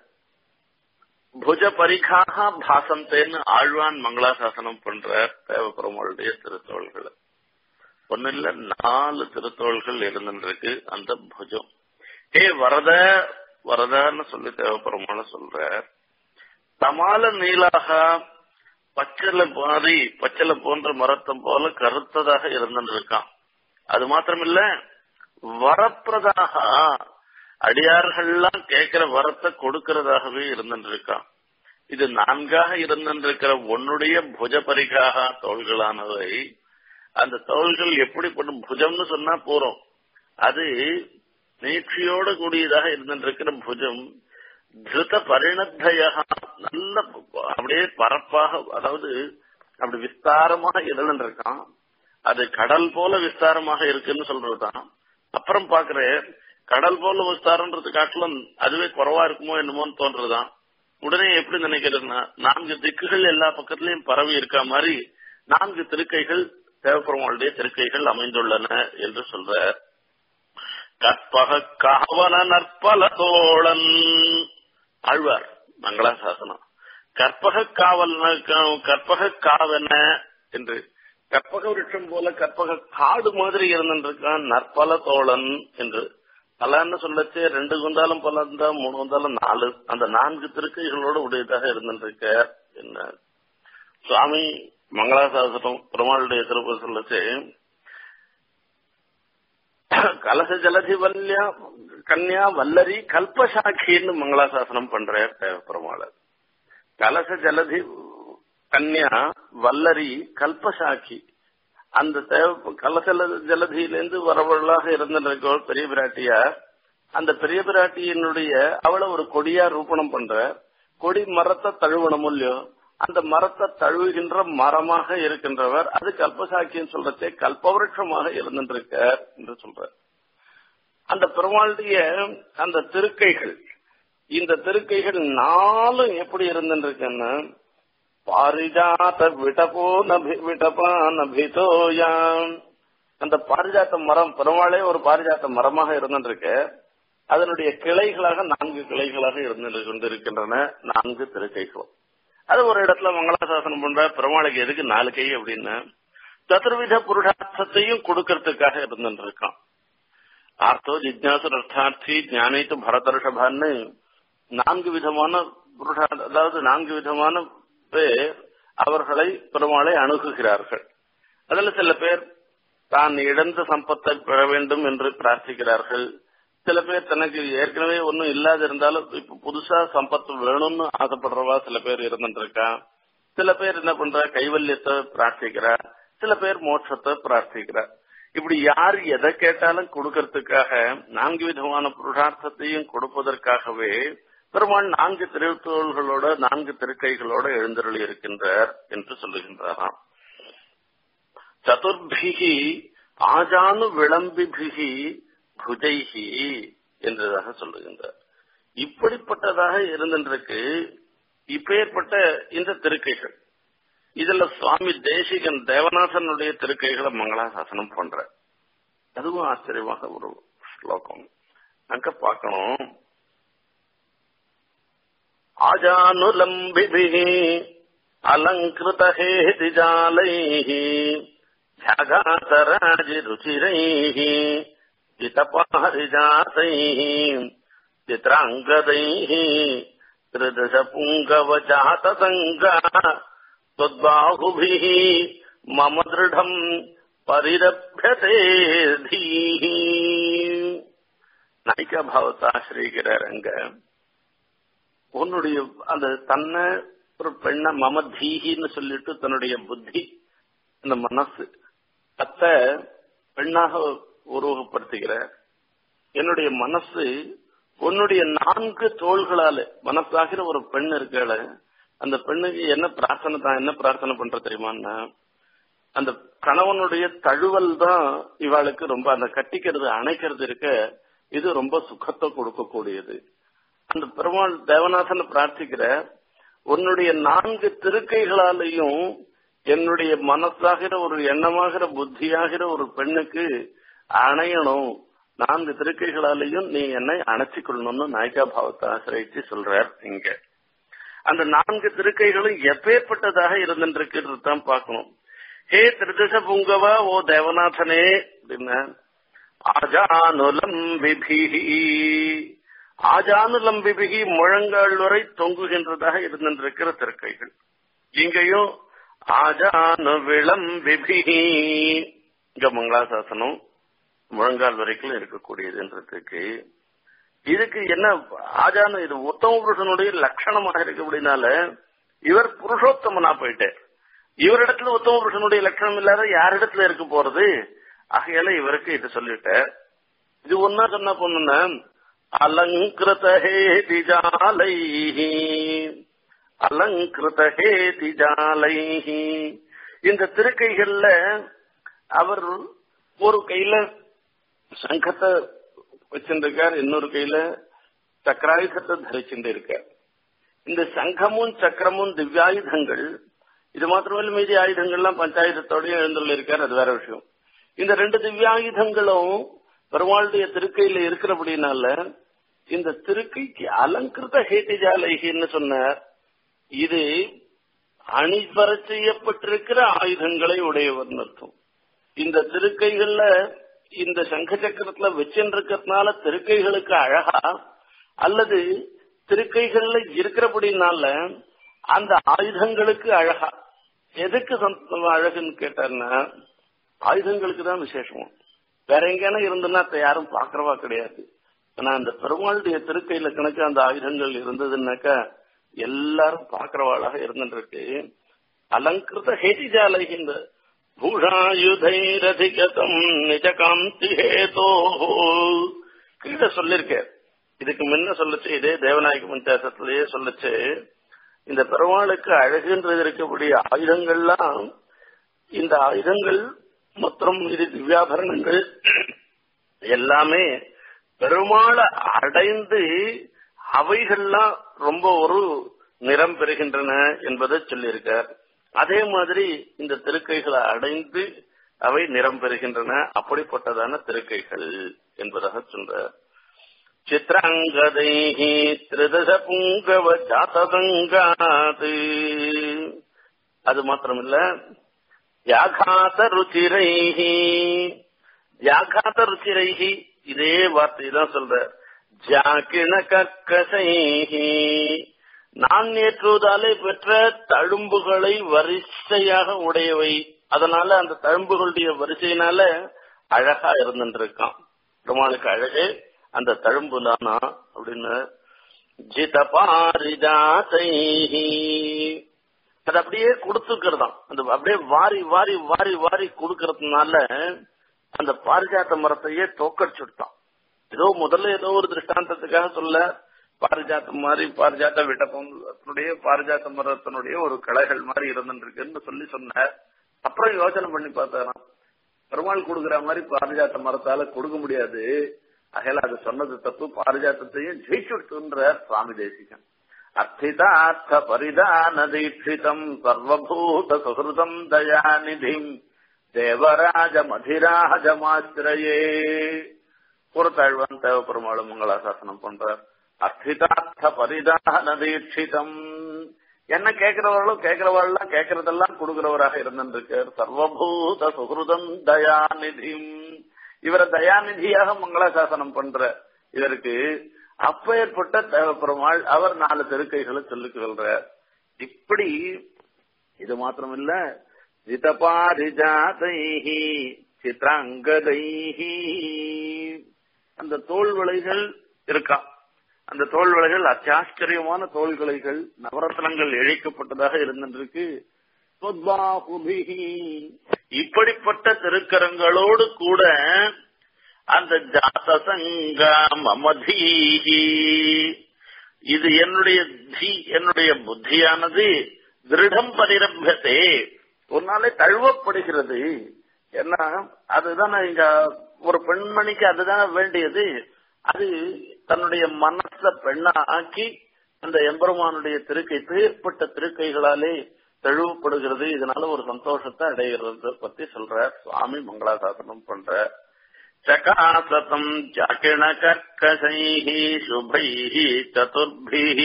புஜ பரிகாக பாசந்தேன்னு ஆழ்வான் மங்களாசாசனம் பண்ற தேவபெருமாளுடைய திருத்தோள்கள் ஒன்னு இல்ல நாலு திருத்தோள்கள் இருந்துருக்கு அந்த புஜம் ஏ வரத வரதான்னு சொல்லி தேவைப்படுமான சொல்ற தமால நீலாக பச்சளை மாறி பச்சளை போன்ற மரத்தம் போல கருத்ததாக இருந்துட்டு இருக்கான் அது மாத்திரமில்ல வரப்பிரதாக அடியார்கள்லாம் கேட்கிற வரத்தை கொடுக்கிறதாகவே இருந்துட்டு இருக்கான் இது நான்காக இருந்திருக்கிற உன்னுடைய புஜ பரிகாக தோள்களானவை அந்த தோள்கள் எப்படிப்படும் புஜம்னு சொன்னா போறோம் அது நீட்சியோட கூடியதாக இருந்திருக்கிற புஜம் திருத பரிணத்தையா நல்ல அப்படியே பரப்பாக அதாவது அப்படி விஸ்தாரமாக இருந்திருக்கான் அது கடல் போல விஸ்தாரமாக இருக்குன்னு சொல்றதுதான் அப்புறம் பாக்குறேன் கடல் போல விஸ்தாரம்ன்றது காட்டிலும் அதுவே குறவா இருக்குமோ என்னமோன்னு தோன்றதுதான் உடனே எப்படி நினைக்கிறதுனா நான்கு திக்குகள் எல்லா பக்கத்திலையும் பரவி இருக்க மாதிரி நான்கு திருக்கைகள் தேவப்பெருமாளுடைய திருக்கைகள் அமைந்துள்ளன என்று சொல்ற கற்பக காவல நற்பல தோழன் ஆழ்வார் மங்களாசாசனம் கற்பக காவல் கற்பக காவன என்று கற்பக விருட்சம் போல கற்பக காடு மாதிரி இருந்திருக்கான் நற்பல தோழன் என்று பலன்னு சொல்லச்சு ரெண்டு குந்தாலும் பல இருந்தா மூணு குந்தாலும் நாலு அந்த நான்கு திருக்கைகளோட உடையதாக இருந்திருக்க என்ன சுவாமி மங்களாசாசனம் பெருமாளுடைய திருப்ப சொல்லச்சு கலச ஜலதி வல்யா கன்யா வல்லரி கல்பசாக்கின்னு மங்களாசாசனம் பண்றார் தேவ பெருமாளர் கலச ஜலதி கன்யா வல்லரி கல்பசாக்கி அந்த தேவ கலசல ஜலதியிலிருந்து வரவர்களாக இருந்திருக்கவள் பெரிய பிராட்டியார் அந்த பெரிய பிராட்டியினுடைய அவளை ஒரு கொடியா ரூபணம் பண்ற கொடி மரத்தை தழுவணும் இல்லையோ அந்த மரத்தை தழுவுகின்ற மரமாக இருக்கின்றவர் அது கல்பசாக்கின்னு சொல்றதே கல்பவருஷமாக இருந்திருக்கார் என்று சொல்ற அந்த பெருமாளுடைய அந்த திருக்கைகள் இந்த திருக்கைகள் நாளும் எப்படி இருந்திருக்குன்னு பாரிஜாத விடபோ நபி விடபா நபிதோயாம் அந்த பாரிஜாத்த மரம் பெருமாளே ஒரு பாரிஜாத்த மரமாக இருந்திருக்கு அதனுடைய கிளைகளாக நான்கு கிளைகளாக இருந்து கொண்டிருக்கின்றன நான்கு திருக்கைகளும் அது ஒரு இடத்துல மங்களாசாசனம் பண்ற பெருமாளுக்கு எதுக்கு நாலு கை அப்படின்னு சதுர்வித புருஷார்த்தத்தையும் கொடுக்கறதுக்காக இருந்துட்டு இருக்கான் ஆர்த்தோ ஜிக்னாசு அர்த்தார்த்தி ஞானித்து பரதர்ஷபான்னு நான்கு விதமான புருஷார்த்த அதாவது நான்கு விதமான பேர் அவர்களை பெருமாளை அணுகுகிறார்கள் அதில் சில பேர் தான் இழந்த சம்பத்தை பெற வேண்டும் என்று பிரார்த்திக்கிறார்கள் சில பேர் தனக்கு ஏற்கனவே ஒன்னும் இல்லாத இருந்தாலும் இப்ப புதுசா சம்பத்து வேணும்னு ஆசைப்படுறவா சில பேர் இருந்துருக்கா சில பேர் என்ன பண்ற கைவல்யத்தை பிரார்த்திக்கிறா சில பேர் மோட்சத்தை பிரார்த்திக்கிறா இப்படி யார் எதை கேட்டாலும் கொடுக்கறதுக்காக நான்கு விதமான புருஷார்த்தத்தையும் கொடுப்பதற்காகவே பெருமாள் நான்கு திருத்தோள்களோட நான்கு திருக்கைகளோட எழுந்தருளி இருக்கின்றார் என்று சொல்லுகின்றாராம் சதுர்பிகி ஆஜானு விளம்பிபிகி புஜைகி என்றதாக சொல்லுகின்றார் இப்படிப்பட்டதாக இருந்திருக்கு இப்பேற்பட்ட இந்த திருக்கைகள் இதுல சுவாமி தேசிகன் தேவநாதனுடைய திருக்கைகளை மங்களாசாசனம் பண்ற அதுவும் ஆச்சரியமாக ஒரு ஸ்லோகம் அங்க பார்க்கணும் आजानुलम्बिभिः अलङ्कृतहेतिजालैः ध्याघातराजिरुचिरैः जितपारिजातैः चित्राङ्गदैः त्रिदशपुङ्गवजातसङ्गा त्वद्बाहुभिः मम दृढम् परिरभ्यते धीः नायिकाभावता श्रीगिररङ्ग உன்னுடைய அந்த தன்னை ஒரு பெண்ண மம தீகின்னு சொல்லிட்டு தன்னுடைய புத்தி அந்த மனசு அத்த பெண்ணாக உருவகப்படுத்துகிற என்னுடைய மனசு உன்னுடைய நான்கு தோள்களால மனசாகிற ஒரு பெண் இருக்காள அந்த பெண்ணுக்கு என்ன பிரார்த்தனை தான் என்ன பிரார்த்தனை பண்ற தெரியுமான்னா அந்த கணவனுடைய தழுவல் தான் இவாளுக்கு ரொம்ப அந்த கட்டிக்கிறது அணைக்கிறது இருக்க இது ரொம்ப சுகத்தை கொடுக்கக்கூடியது அந்த பெருமாள் தேவநாதன் பிரார்த்திக்கிற உன்னுடைய நான்கு திருக்கைகளாலையும் என்னுடைய மனசாகிற ஒரு எண்ணமாகிற புத்தியாகிற ஒரு பெண்ணுக்கு அணையணும் நான்கு திருக்கைகளாலையும் நீ என்னை அணைச்சிக்கொள்ளணும்னு நாயகா பாவத்தை ஆசிரியச்சு சொல்றார் இங்க அந்த நான்கு திருக்கைகளும் எப்பேற்பட்டதாக இருந்துருக்குறது தான் பார்க்கணும் ஹே திருதிச புங்கவா ஓ தேவநாதனே அப்படின்னா அஜானுலம் விபிஹி ஆஜானு லம்பிபிகி முழங்கால் வரை தொங்குகின்றதாக இருந்திருக்கிற திருக்கைகள் இங்கேயும் ஆஜானு விளம்பிபிகி இங்க மங்களாசாசனம் முழங்கால் வரைக்கும் இருக்கக்கூடியதுன்றதுக்கு இதுக்கு என்ன ஆஜான இது உத்தம புருஷனுடைய லட்சணமாக இருக்கு அப்படின்னால இவர் புருஷோத்தமனா போயிட்டார் இவரிடத்துல உத்தம புருஷனுடைய லட்சணம் இல்லாத யாரிடத்துல இருக்க போறது ஆகையால இவருக்கு இது சொல்லிட்டார் இது ஒன்னா சொன்ன பொண்ணுன்னா அலங்கிருதஹேதி ஜாலைஹி அலங்கிருதஹேதி ஜாலைஹி இந்த திருக்கைகள்ல அவர் ஒரு கையில சங்கத்தை வச்சிருக்கார் இன்னொரு கையில சக்கராயுதத்தை தரிச்சுட்டு இருக்கார் இந்த சங்கமும் சக்கரமும் திவ்யாயுதங்கள் இது மாத்திரமல்ல மீதி ஆயுதங்கள்லாம் பஞ்சாயுதத்தோடய எழுந்துள்ள இருக்கார் அது வேற விஷயம் இந்த ரெண்டு திவ்யாயுதங்களும் பெருமாளுடைய திருக்கையில இருக்கிறபடினால இந்த திருக்கைக்கு அலங்கிருத ஹேட்டிஜாலைகின்னு சொன்னார் இது அணிவர செய்யப்பட்டிருக்கிற ஆயுதங்களை உடையவர் அர்த்தம் இந்த திருக்கைகள்ல இந்த சங்க சக்கரத்துல வச்சுருக்கிறதுனால திருக்கைகளுக்கு அழகா அல்லது திருக்கைகள்ல இருக்கிறபடினால அந்த ஆயுதங்களுக்கு அழகா எதுக்கு அழகுன்னு கேட்டாருன்னா ஆயுதங்களுக்கு தான் விசேஷம் வேற எங்கேனா இருந்துன்னா அதை யாரும் பாக்குறவா கிடையாது ஆனா அந்த பெருமாளுடைய திருக்கையில கணக்கு அந்த ஆயுதங்கள் இருந்ததுன்னாக்கா எல்லாரும் பாக்குறவாளாக இருந்துருக்கு அலங்கிருத ஹேதிஜாலைகின்ற பூஷாயுதைரதிகதம் நிஜ காந்தி ஹேதோ கீழே சொல்லிருக்க இதுக்கு முன்ன சொல்லுச்சு இதே தேவநாயக பஞ்சாசத்திலேயே சொல்லுச்சு இந்த பெருமாளுக்கு அழகுன்றது இருக்கக்கூடிய ஆயுதங்கள்லாம் இந்த ஆயுதங்கள் மற்றும் இது திவ்யாபரணங்கள் எல்லாமே பெருமாளை அடைந்து அவைகள்லாம் ரொம்ப ஒரு நிறம் பெறுகின்றன என்பதை சொல்லியிருக்கார் அதே மாதிரி இந்த திருக்கைகளை அடைந்து அவை நிறம் பெறுகின்றன அப்படிப்பட்டதான திருக்கைகள் என்பதாக சொல்றார் சித்ராங்கதைஹி திரிதச புங்கவ ஜாததங்காது அது மாத்திரமில்ல வியாகாத ருச்சிரைஹி வியாகாத ருச்சிரைஹி இதே வார்த்தை தான் சொல்ற ஜாக்கிண கக்கசைஹி நான் நேற்றுவதாலே பெற்ற தழும்புகளை வரிசையாக உடையவை அதனால அந்த தழும்புகளுடைய வரிசையினால அழகா இருந்துருக்கான் பெருமாளுக்கு அழகு அந்த தழும்பு தானா அப்படின்னு ஜிதபாரிஜாதைஹி அது அப்படியே கொடுத்துக்கிறதாம் அந்த அப்படியே வாரி வாரி வாரி வாரி கொடுக்கறதுனால அந்த பாரிஜாத்த மரத்தையே தோக்கடிச்சுட்டான் ஏதோ முதல்ல ஏதோ ஒரு திருஷ்டாந்தத்துக்காக சொல்ல பாரிஜாத்தம் மாதிரி பாரிஜாத்த விட்டப்பனுடைய பாரிஜாத்த மரத்தினுடைய ஒரு களைகள் மாதிரி இருந்துருக்குன்னு சொல்லி சொன்னார் அப்புறம் யோசனை பண்ணி பார்த்தாராம் பெருமாள் கொடுக்குற மாதிரி பாரிஜாத்த மரத்தால கொடுக்க முடியாது அகையில அது சொன்னது தப்பு பாரிஜாத்தத்தையும் ஜெயிச்சுட்டுன்ற சுவாமி தேசிகன் அர்த்திதார்த்த பரிதான தீட்சிதம் சர்வபூத சுகிருதம் தயாநிதிம் தேவராஜ மதிராஜமாசிரயே கூறத்தாழ்வான் தேவப்பெருமாளும் மங்களாசாசனம் பண்றார் அர்த்திதார்த்த பரிதான தீட்சிதம் என்ன கேட்கிறவர்களும் கேட்கிறவர்கள்லாம் கேட்கறதெல்லாம் கொடுக்கிறவராக இருந்திருக்கார் சர்வபூத சுகிருதம் தயாநிதிம் இவரை தயாநிதியாக மங்களாசாசனம் பண்ற இதற்கு அப்பேற்பட்ட தேவப்பெருமாள் அவர் நாலு தெருக்கைகளை சொல்லிக் கொள்றார் இப்படி இது மாத்திரமில்ல ஜிதபாரிஜாதைஹி சித்ராங்கதைஹி அந்த தோல் வளைகள் இருக்கா அந்த தோல் வளைகள் அத்தியாச்சரியமான தோல் வளைகள் நவரத்னங்கள் இழைக்கப்பட்டதாக இருந்திருக்கு இப்படிப்பட்ட திருக்கரங்களோடு கூட அந்த ஜாதசங்கா மமதீஹி இது என்னுடைய தி என்னுடைய புத்தியானது திருடம் பரிரம்பத்தே ஒரு நாளே தழுவப்படுகிறது ஏன்னா அதுதானே இங்க ஒரு பெண்மணிக்கு அதுதானே வேண்டியது அது தன்னுடைய மனச பெண்ணா ஆக்கி அந்த எம்பெருமானுடைய திருக்கை பேர்பட்ட திருக்கைகளாலே தழுவப்படுகிறது இதனால ஒரு சந்தோஷத்தை அடைகிறது பத்தி சொல்ற சுவாமி மங்களாசாசனம் பண்ற சகாசதம் ஜாக்கிண கர்க்கசைः சுபைः சதுர்பிः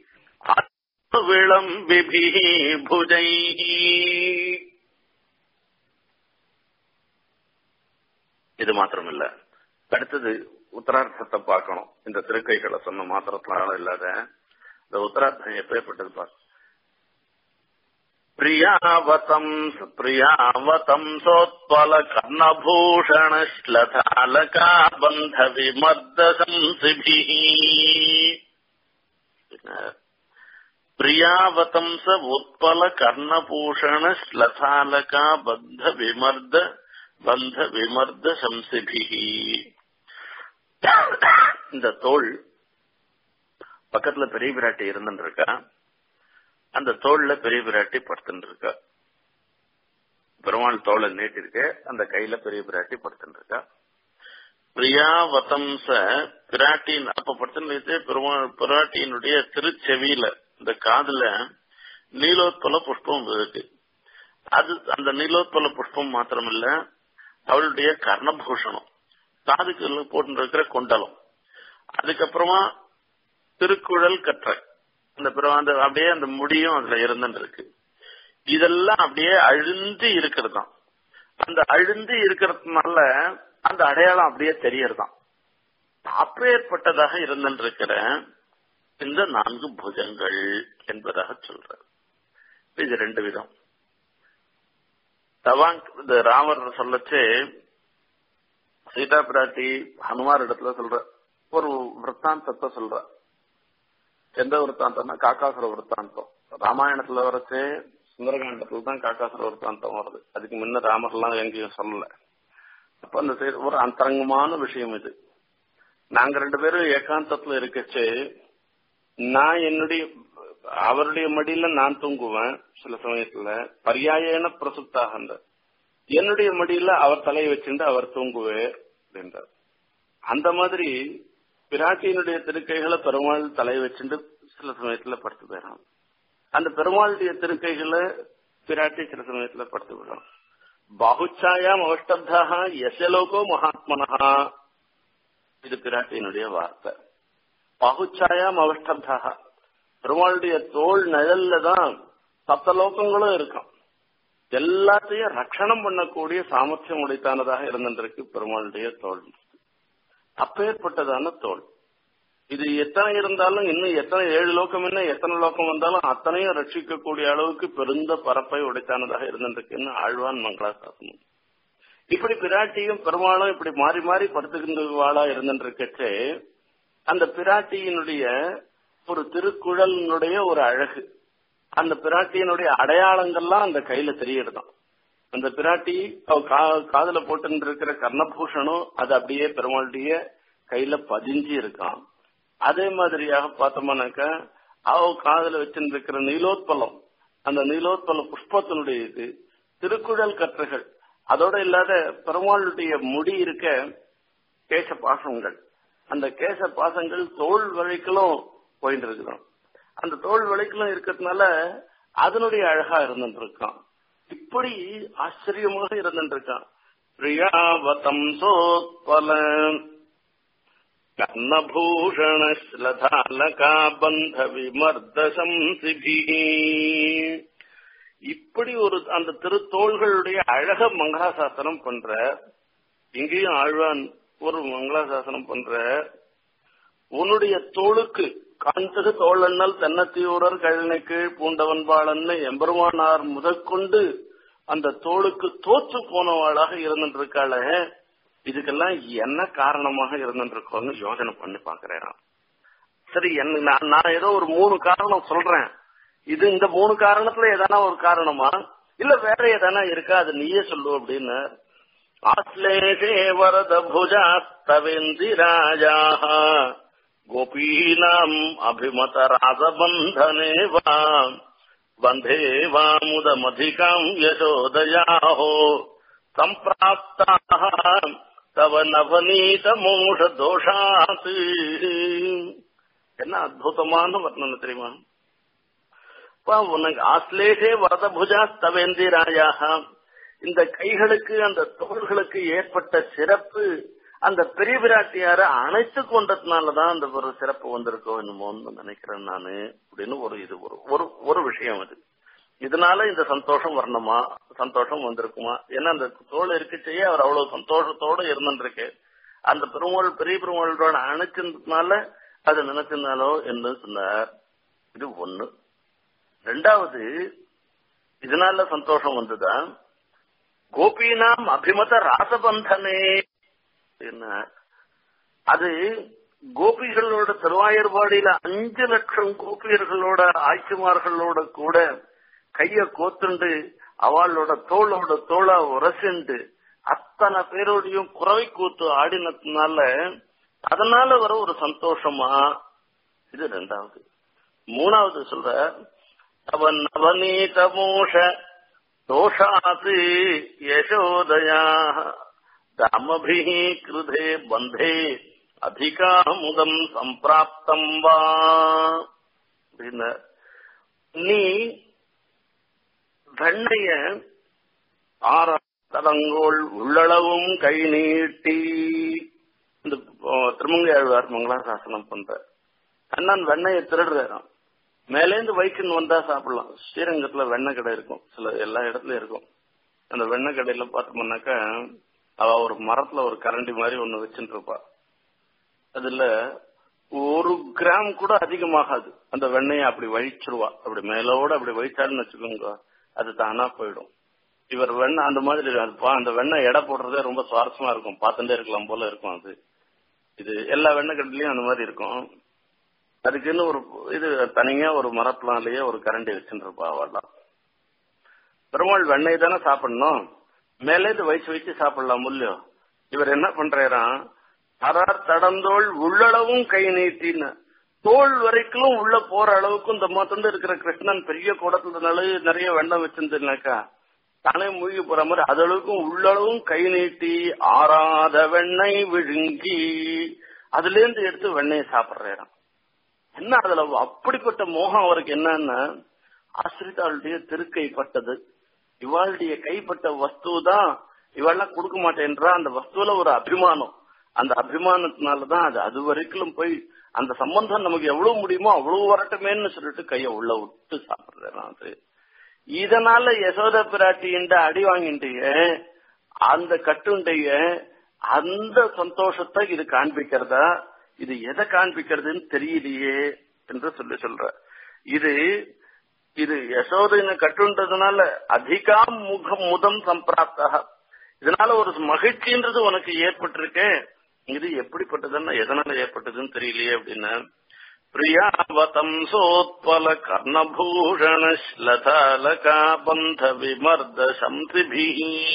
விளம்பிபிः புஜைः இது மாத்திரமில்ல அடுத்தது உத்தரார்த்தத்தை பார்க்கணும் இந்த திருக்கைகளை சொன்ன மாத்திரத்தினால இல்லாத இந்த உத்தரார்த்தம் எப்பேற்பட்டது பார்க்கணும் प्रियावतम् प्रियावतम् सोत्पल कर्णभूषण श्लथालका बन्ध विमर्दशंसिभिः प्रियावतम् स उत्पल कर्णभूषण श्लथालका बन्ध विमर्द बन्ध विमर्द शंसिभिः இந்த தோல் பக்கத்துல பெரிய பிராட்டி இருந்துட்டு இருக்கா அந்த தோல்ல பெரிய பிராட்டி படுத்துட்டு இருக்கா பெருமாள் தோலை நீட்டிருக்க அந்த கையில பெரிய பிராட்டி படுத்துட்டு இருக்கா பிரியா வதம்ச பிராட்டின் அப்ப படுத்துட்டு பெருமாள் பிராட்டியினுடைய திருச்செவியில இந்த காதுல நீலோத்பல புஷ்பம் இருக்கு அது அந்த நீலோத்பல புஷ்பம் மாத்திரமில்ல அவளுடைய கர்ணபூஷணம் காதுக்கு போட்டு இருக்கிற கொண்டலம் அதுக்கப்புறமா திருக்குழல் கற்றை அந்த அந்த அப்படியே அந்த முடியும் அதுல இருந்துட்டு இருக்கு இதெல்லாம் அப்படியே அழுந்து இருக்கிறதாம் அந்த அழுந்து இருக்கிறதுனால அந்த அடையாளம் அப்படியே தெரியறதாம் அப்பேற்பட்டதாக இருந்துட்டு இருக்கிற இந்த நான்கு புஜங்கள் என்பதாக சொல்ற இது ரெண்டு விதம் தவாங் இந்த ராமர் சொல்லச்சு சீதா பிராட்டி ஹனுமார் இடத்துல சொல்ற ஒரு விற்த்தாந்தத்தை சொல்ற எந்த விற்த்தாந்தம்னா காக்காசுர விற்த்தாந்தம் ராமாயணத்துல வரச்சு சுந்தரகாண்டத்துல தான் காக்காசுர விற்த்தாந்தம் வருது அதுக்கு முன்ன ராமர்லாம் எங்கேயும் சொல்லல அப்ப அந்த ஒரு அந்தரங்கமான விஷயம் இது நாங்க ரெண்டு பேரும் ஏகாந்தத்துல இருக்கச்சு நான் என்னுடைய அவருடைய மடியில நான் தூங்குவேன் சில சமயத்துல பரியாயன பிரசுத்தாக என்னுடைய மடியில அவர் தலையை வச்சுட்டு அவர் தூங்குவே அப்படின்றார் அந்த மாதிரி பிராட்டியினுடைய திருக்கைகளை பெருமாள் தலை வச்சுட்டு சில சமயத்துல படுத்து போயிடும் அந்த பெருமாளுடைய திருக்கைகளை பிராட்டி சில சமயத்துல படுத்து போயிடும் பாகுச்சாயாம் அவஷ்டப்தாக யசலோகோ மகாத்மனா இது பிராட்டியினுடைய வார்த்தை பாகுச்சாயாம் அவஷ்டப்தாக பெருமாளுடைய தோல் நிழல்ல தான் சப்தலோகங்களும் இருக்கும் எல்லாத்தையும் ரட்சணம் பண்ணக்கூடிய சாமர்த்தியம் உடைத்தானதாக இருந்திருக்கு பெருமாளுடைய தோல் அப்பேற்பட்டதான தோல் இது எத்தனை இருந்தாலும் இன்னும் எத்தனை ஏழு லோகம் என்ன எத்தனை லோகம் வந்தாலும் அத்தனையும் ரட்சிக்கக்கூடிய அளவுக்கு பெருந்த பரப்பை உடைத்தானதாக இருந்திருக்குன்னு ஆழ்வான் மங்களாசாசனம் இப்படி பிராட்டியும் பெருமாளும் இப்படி மாறி மாறி படுத்துக்கின்றவாளா இருந்துருக்கச்சே அந்த பிராட்டியினுடைய ஒரு திருக்குழலினுடைய ஒரு அழகு அந்த பிராட்டியினுடைய அடையாளங்கள்லாம் அந்த கையில தெரியறதாம் அந்த பிராட்டி அவ காதுல போட்டு இருக்கிற கர்ணபூஷணம் அது அப்படியே பெருமாளுடைய கையில பதிஞ்சு இருக்கான் அதே மாதிரியாக பார்த்தோம்னாக்கா அவ காதுல வச்சிருக்கிற நீலோத்பலம் அந்த நீலோத்பல புஷ்பத்தினுடைய இது திருக்குழல் கற்றைகள் அதோட இல்லாத பெருமாளுடைய முடி இருக்க கேச பாசங்கள் அந்த கேச பாசங்கள் தோல் வழிகளும் போயிட்டு இருக்குதான் அந்த தோல் வழிகளும் இருக்கிறதுனால அதனுடைய அழகா இருந்துட்டு இருக்கான் இப்படி ஆச்சரியமாக இருந்துட்டு இருக்கான் பிரியாவதம் சோத்பல கர்ணபூஷண ஸ்லதாலகா பந்த விமர்தசம் சிபி இப்படி ஒரு அந்த திருத்தோள்களுடைய அழக மங்களாசாசனம் பண்ற இங்கேயும் ஆழ்வான் ஒரு மங்களாசாசனம் பண்ற உன்னுடைய தோளுக்கு காஞ்சகு தோழன்னல் தென்னத்தியூரர் கழனை கீழ் பூண்டவன் பாளன்னு எம்பெருமானார் முதற்கொண்டு அந்த தோளுக்கு தோற்று போனவாளாக இருந்துட்டு இருக்காள இதுக்கெல்லாம் என்ன காரணமாக இருந்துட்டு இருக்கோன்னு யோசனை பண்ணி பாக்குறேன் சரி என்ன நான் நான் ஏதோ ஒரு மூணு காரணம் சொல்றேன் இது இந்த மூணு காரணத்துல எதனா ஒரு காரணமா இல்ல வேற எதனா இருக்கா அது நீயே சொல்லு அப்படின்னு ஆஸ்லேஷே வரத புஜாஸ்தவேந்திராஜாக கோபீனாம் அபிமத ராஜபந்தனே வா வந்தே வாமுதமதிகாம் யசோதயாஹோ சம்பிராப்தாக தவ நவநீத மோஷ தோஷாத் என்ன அற்புதமான வர்ணனை தெரியுமா உனக்கு ஆஸ்லேஷே வரத புஜா தவேந்திராயாக இந்த கைகளுக்கு அந்த தோள்களுக்கு ஏற்பட்ட சிறப்பு அந்த பெரிய பிராட்டியார அணைத்து கொண்டதுனாலதான் அந்த ஒரு சிறப்பு வந்திருக்கோ என்னமோன்னு நினைக்கிறேன் நானு அப்படின்னு ஒரு இது ஒரு ஒரு ஒரு விஷயம் அது இதனால இந்த சந்தோஷம் வரணுமா சந்தோஷம் வந்திருக்குமா ஏன்னா அந்த தோல் இருக்கச்சேயே அவர் அவ்வளவு சந்தோஷத்தோட இருந்துருக்கு அந்த பெருமாள் பெரிய பெருமாளோட அணைச்சதுனால அது நினைச்சதுனாலோ என்று சொன்னார் இது ஒண்ணு ரெண்டாவது இதனால சந்தோஷம் வந்துதான் கோபினாம் அபிமத ராசபந்தனே என்ன அது கோபிகளோட திருவாயர்பாடியில அஞ்சு லட்சம் கோபியர்களோட ஆய்ச்சிமார்களோட கூட கைய கோத்துண்டு அவளோட தோளோட தோளா உரசிண்டு அத்தனை பேரோடையும் குறவை கூத்து ஆடினதுனால அதனால வர ஒரு சந்தோஷமா இது ரெண்டாவது மூணாவது சொல்ற அவன் நவநீத மோஷ தோஷாத்து யசோதயா தாமபிஹி கிருதே பந்தே அதிகாமுதம் சம்பிராப்தம் வா அப்படின்னு நீ வெண்ணைய ஆற தடங்கோள் உள்ளளவும் கை நீட்டி இந்த திருமங்கை ஆழ்வார் மங்களாசாசனம் பண்ற அண்ணன் வெண்ணையை திருடுறாராம் மேலேந்து வைக்குன்னு வந்தா சாப்பிடலாம் ஸ்ரீரங்கத்துல வெண்ணெய் கடை இருக்கும் சில எல்லா இடத்துலயும் இருக்கும் அந்த வெண்ணெய் கடையில பார்த்தோம்னாக்கா அவ ஒரு மரத்துல ஒரு கரண்டி மாதிரி ஒண்ணு வச்சுட்டு இருப்பா அதுல ஒரு கிராம் கூட அதிகமாகாது அந்த வெண்ணெயை அப்படி வழிச்சிருவா அப்படி மேலோட அப்படி வழிச்சாருன்னு வச்சுக்கோங்க அது தானா போயிடும் இவர் வெண்ணெய் அந்த மாதிரி அதுப்பா அந்த வெண்ணெய் எடை போடுறதே ரொம்ப சுவாரஸ்யமா இருக்கும் பார்த்துட்டே இருக்கலாம் போல இருக்கும் அது இது எல்லா வெண்ணெய் கடையிலயும் அந்த மாதிரி இருக்கும் அதுக்குன்னு ஒரு இது தனியா ஒரு மரப்பிளாலேயே ஒரு கரண்டி வச்சுட்டு இருப்பா அவெல்லாம் பெருமாள் வெண்ணெய் தானே சாப்பிடணும் மேலேந்து வச்சு வச்சு சாப்பிடலாம் இல்லையோ இவர் என்ன பண்றாராம் அறார் தடந்தோள் உள்ளளவும் கை நீட்டின்னு தோல் வரைக்கும் உள்ள போற அளவுக்கு இந்த மாத்தந்து இருக்கிற கிருஷ்ணன் பெரிய கூடத்துல நிறைய வெண்ணம் வச்சிருந்தாக்கா தானே மூழ்கி போற மாதிரி அது அளவுக்கும் உள்ளளவும் கை நீட்டி ஆறாத வெண்ணெய் விழுங்கி அதுல இருந்து எடுத்து வெண்ணெயை சாப்பிடுறாராம் என்ன அதுல அப்படிப்பட்ட மோகம் அவருக்கு என்னன்னா ஆசிரிதாளுடைய திருக்கைப்பட்டது இவாளுடைய கைப்பட்ட வஸ்து தான் இவாள்லாம் கொடுக்க மாட்டேன்றா அந்த வஸ்துல ஒரு அபிமானம் அந்த அபிமானத்தினாலதான் அது அது வரைக்கும் போய் அந்த சம்பந்தம் நமக்கு எவ்வளவு முடியுமோ அவ்வளவு வரட்டுமேன்னு சொல்லிட்டு கைய உள்ள விட்டு சாப்பிடுறேன் அது இதனால யசோத பிராட்டியின் அடி வாங்கிண்டிய அந்த கட்டுண்டைய அந்த சந்தோஷத்தை இது காண்பிக்கிறதா இது எதை காண்பிக்கிறதுன்னு தெரியலையே என்று சொல்லி சொல்ற இது இது யசோதையின கட்டுன்றதுனால அதிகாம் முகம் முதம் சம்பிராப்தா இதனால ஒரு மகிழ்ச்சின்றது உனக்கு ஏற்பட்டிருக்கு இது எப்படிப்பட்டதுன்னா எதனால ஏற்பட்டதுன்னு தெரியலையே அப்படின்னு பிரியாவதம் சோத்பல கர்ணபூஷண ஸ்லதாலகா பந்த விமர்த சம்சிபி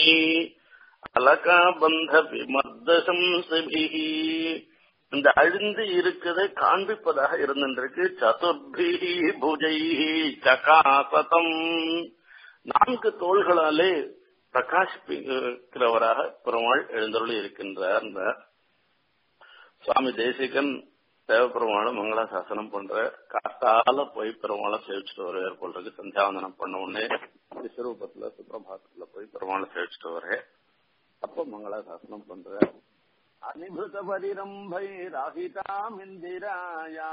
அலகா பந்த விமர்த சம்சிபி இந்த அழிந்து இருக்கிறதை காண்பிப்பதாக இருந்திருக்கு சதுர்பி புஜை சகாசதம் நான்கு தோள்களாலே பிரகாசிப்பிக்கிறவராக பெருமாள் எழுந்தருளி இருக்கின்றார் சுவாமி தேசிகன் தேவப்பெருமாளை மங்களாசாசனம் பண்ற காத்தால போய் பெருமாளை சேவிச்சுட்டு வருவார் போல்றது சந்தியாவந்தனம் பண்ண உடனே விஸ்வரூபத்துல சுப்பிரபாதத்துல போய் பெருமாளை சேவிச்சுட்டு வரேன் அப்ப மங்களாசாசனம் பண்ற அனிபுத பரிரம்பை ராகிதாமிந்திராயா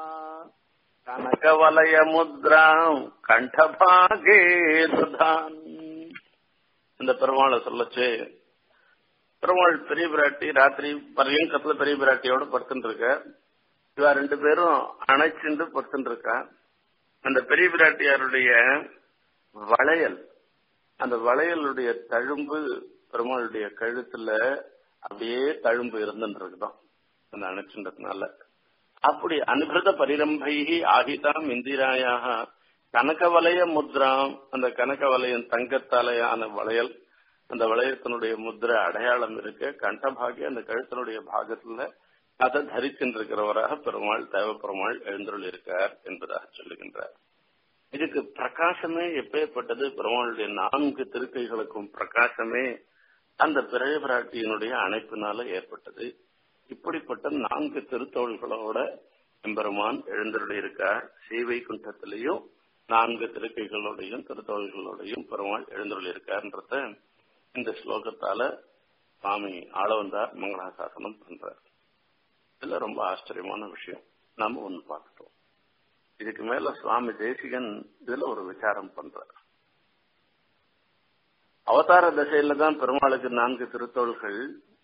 கனகவலய முத்ராம் கண்டபாகே சுதான் இந்த பெருமாளை சொல்லச்சு பெருமாள் பெரிய பிராட்டி ராத்திரி பரியங்கத்துல பெரிய பிராட்டியோட படுத்துட்டு இருக்க இவ ரெண்டு பேரும் அணைச்சுண்டு படுத்துட்டு இருக்கா அந்த பெரிய பிராட்டியாருடைய வளையல் அந்த வளையலுடைய தழும்பு பெருமாளுடைய கழுத்துல அப்படியே தழும்பு இருந்துட்டு இருக்குதான் அந்த அணைச்சுன்றதுனால அப்படி அனுகிருத பரிரம்பைகி ஆகிதாம் இந்திராயாக கனகவலய முத்ராம் அந்த கனகவலயம் தங்கத்தாலையான வளையல் அந்த வளையத்தினுடைய முத்திரை அடையாளம் இருக்க கண்டபாகி அந்த கழுத்தினுடைய பாகத்துல அதை தரிக்கின்றிருக்கிறவராக பெருமாள் தேவப்பெருமாள் எழுந்தருள் இருக்கார் என்பதாக சொல்லுகின்றார் இதுக்கு பிரகாசமே எப்பேற்பட்டது பெருமாளுடைய நான்கு திருக்கைகளுக்கும் பிரகாசமே அந்த பிறைய பிராட்டியினுடைய அணைப்பினால ஏற்பட்டது இப்படிப்பட்ட நான்கு திருத்தோள்களோட எம்பெருமான் எழுந்தருளி இருக்கார் சீவை குண்டத்திலையும் நான்கு திருக்கைகளோடையும் திருத்தோள்களோடையும் பெருமாள் எழுந்தருளி இருக்கார்ன்றத இந்த ஸ்லோகத்தால சுவாமி ஆளவந்தார் மங்களாசாசனம் பண்றார் இதுல ரொம்ப ஆச்சரியமான விஷயம் நாம ஒண்ணு பார்த்துட்டோம் இதுக்கு மேல சுவாமி தேசிகன் இதுல ஒரு விசாரம் பண்றார் அவதார தசையில தான் பெருமாளுக்கு நான்கு திருத்தோள்கள்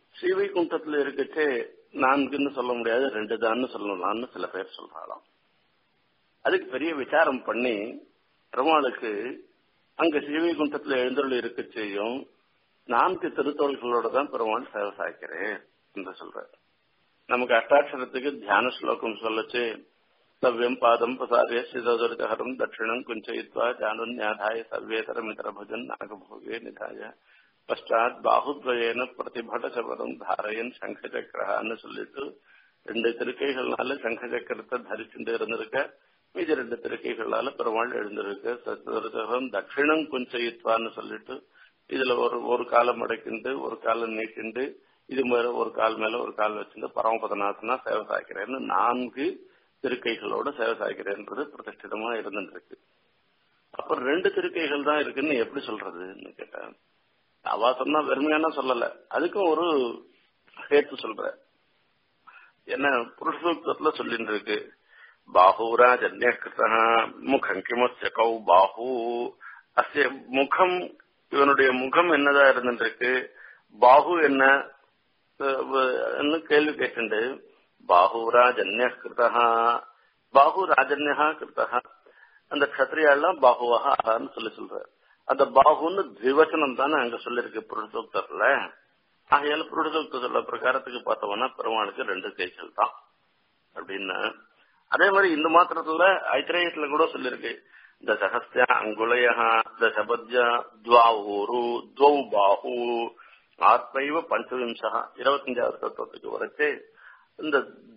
ஸ்ரீவைகுண்டத்துல இருக்கச்சே நான்குன்னு சொல்ல முடியாது ரெண்டு தான்னு சொல்லலாம்னு சில பேர் சொல்றாளாம் அதுக்கு பெரிய விசாரம் பண்ணி பெருமாளுக்கு அங்க ஸ்ரீவைகுண்டத்துல எழுந்தருள் இருக்க செய்யும் நான்கு திருத்தோள்களோட தான் பெருமாள் சேவை சாய்க்கிறேன் என்று சொல்றாரு நமக்கு அஷ்டாட்சரத்துக்கு தியான ஸ்லோகம் சொல்லச்சு சவ்யம் பாதம் பிரசாரிய சிதோதரிதஹரம் தட்சிணம் குஞ்சயித்வா ஜானுன்யாதாய சர்வேதரமிதர பஜன் நாகபோகே நிதாய பஷ்டாத் பாகுத்வயேன பிரதிபட சபரம் தாரயன் சங்க சக்கரன்னு சொல்லிட்டு ரெண்டு திருக்கைகள்னால சங்க சக்கரத்தை தரிச்சுட்டு இருந்திருக்க மீதி ரெண்டு திருக்கைகளால பெருமாள் எழுந்திருக்க சத்துவம் தட்சிணம் குஞ்சயித்வான்னு சொல்லிட்டு இதுல ஒரு ஒரு காலம் அடைக்கிண்டு ஒரு காலம் நீக்கிண்டு இது மேல ஒரு கால் மேல ஒரு கால் வச்சுட்டு பரமபதநாசனா சேவை சாய்க்கிறேன்னு நான்கு திருக்கைகளோட சேவை சாய்க்கிறேன்றது பிரதிஷ்டிதமா இருந்துருக்கு அப்புறம் ரெண்டு திருக்கைகள் தான் இருக்குன்னு எப்படி சொல்றதுன்னு கேட்டேன் அவ சொன்னா வெறுமையான சொல்லல அதுக்கும் ஒரு ஹேத்து சொல்ற என்ன புருஷசூக்தத்துல சொல்லிட்டு இருக்கு பாஹூராஜ் அந்நியகிருத முகம் கிமஸ்ய கௌ பாஹூ அஸ்ய முகம் இவனுடைய முகம் என்னதா இருந்துருக்கு பாஹு என்ன கேள்வி கேட்டு பாஹு ராஜன்ய கிருதா பாஹு ராஜன்யா கிருதா அந்த கத்திரியாலாம் பாகுவாக ஆகான்னு சொல்லி சொல்ற அந்த பாகுன்னு திவச்சனம் தானே அங்க சொல்லிருக்கு புருஷோக்தர்ல ஆகையால புருஷோக்த சொல்ல பிரகாரத்துக்கு பார்த்தோம்னா பெருமாளுக்கு ரெண்டு கைகள் தான் அப்படின்னு அதே மாதிரி இந்த மாத்திரத்துல ஐத்திரேயத்துல கூட சொல்லிருக்கு தசஹஸ்திய அங்குலய தசபத்ய துவாவூரு துவௌ பாஹு ஆத்மைவ பஞ்சவிம்சா இருபத்தஞ்சாவது தத்துவத்துக்கு வரைச்சு இந்த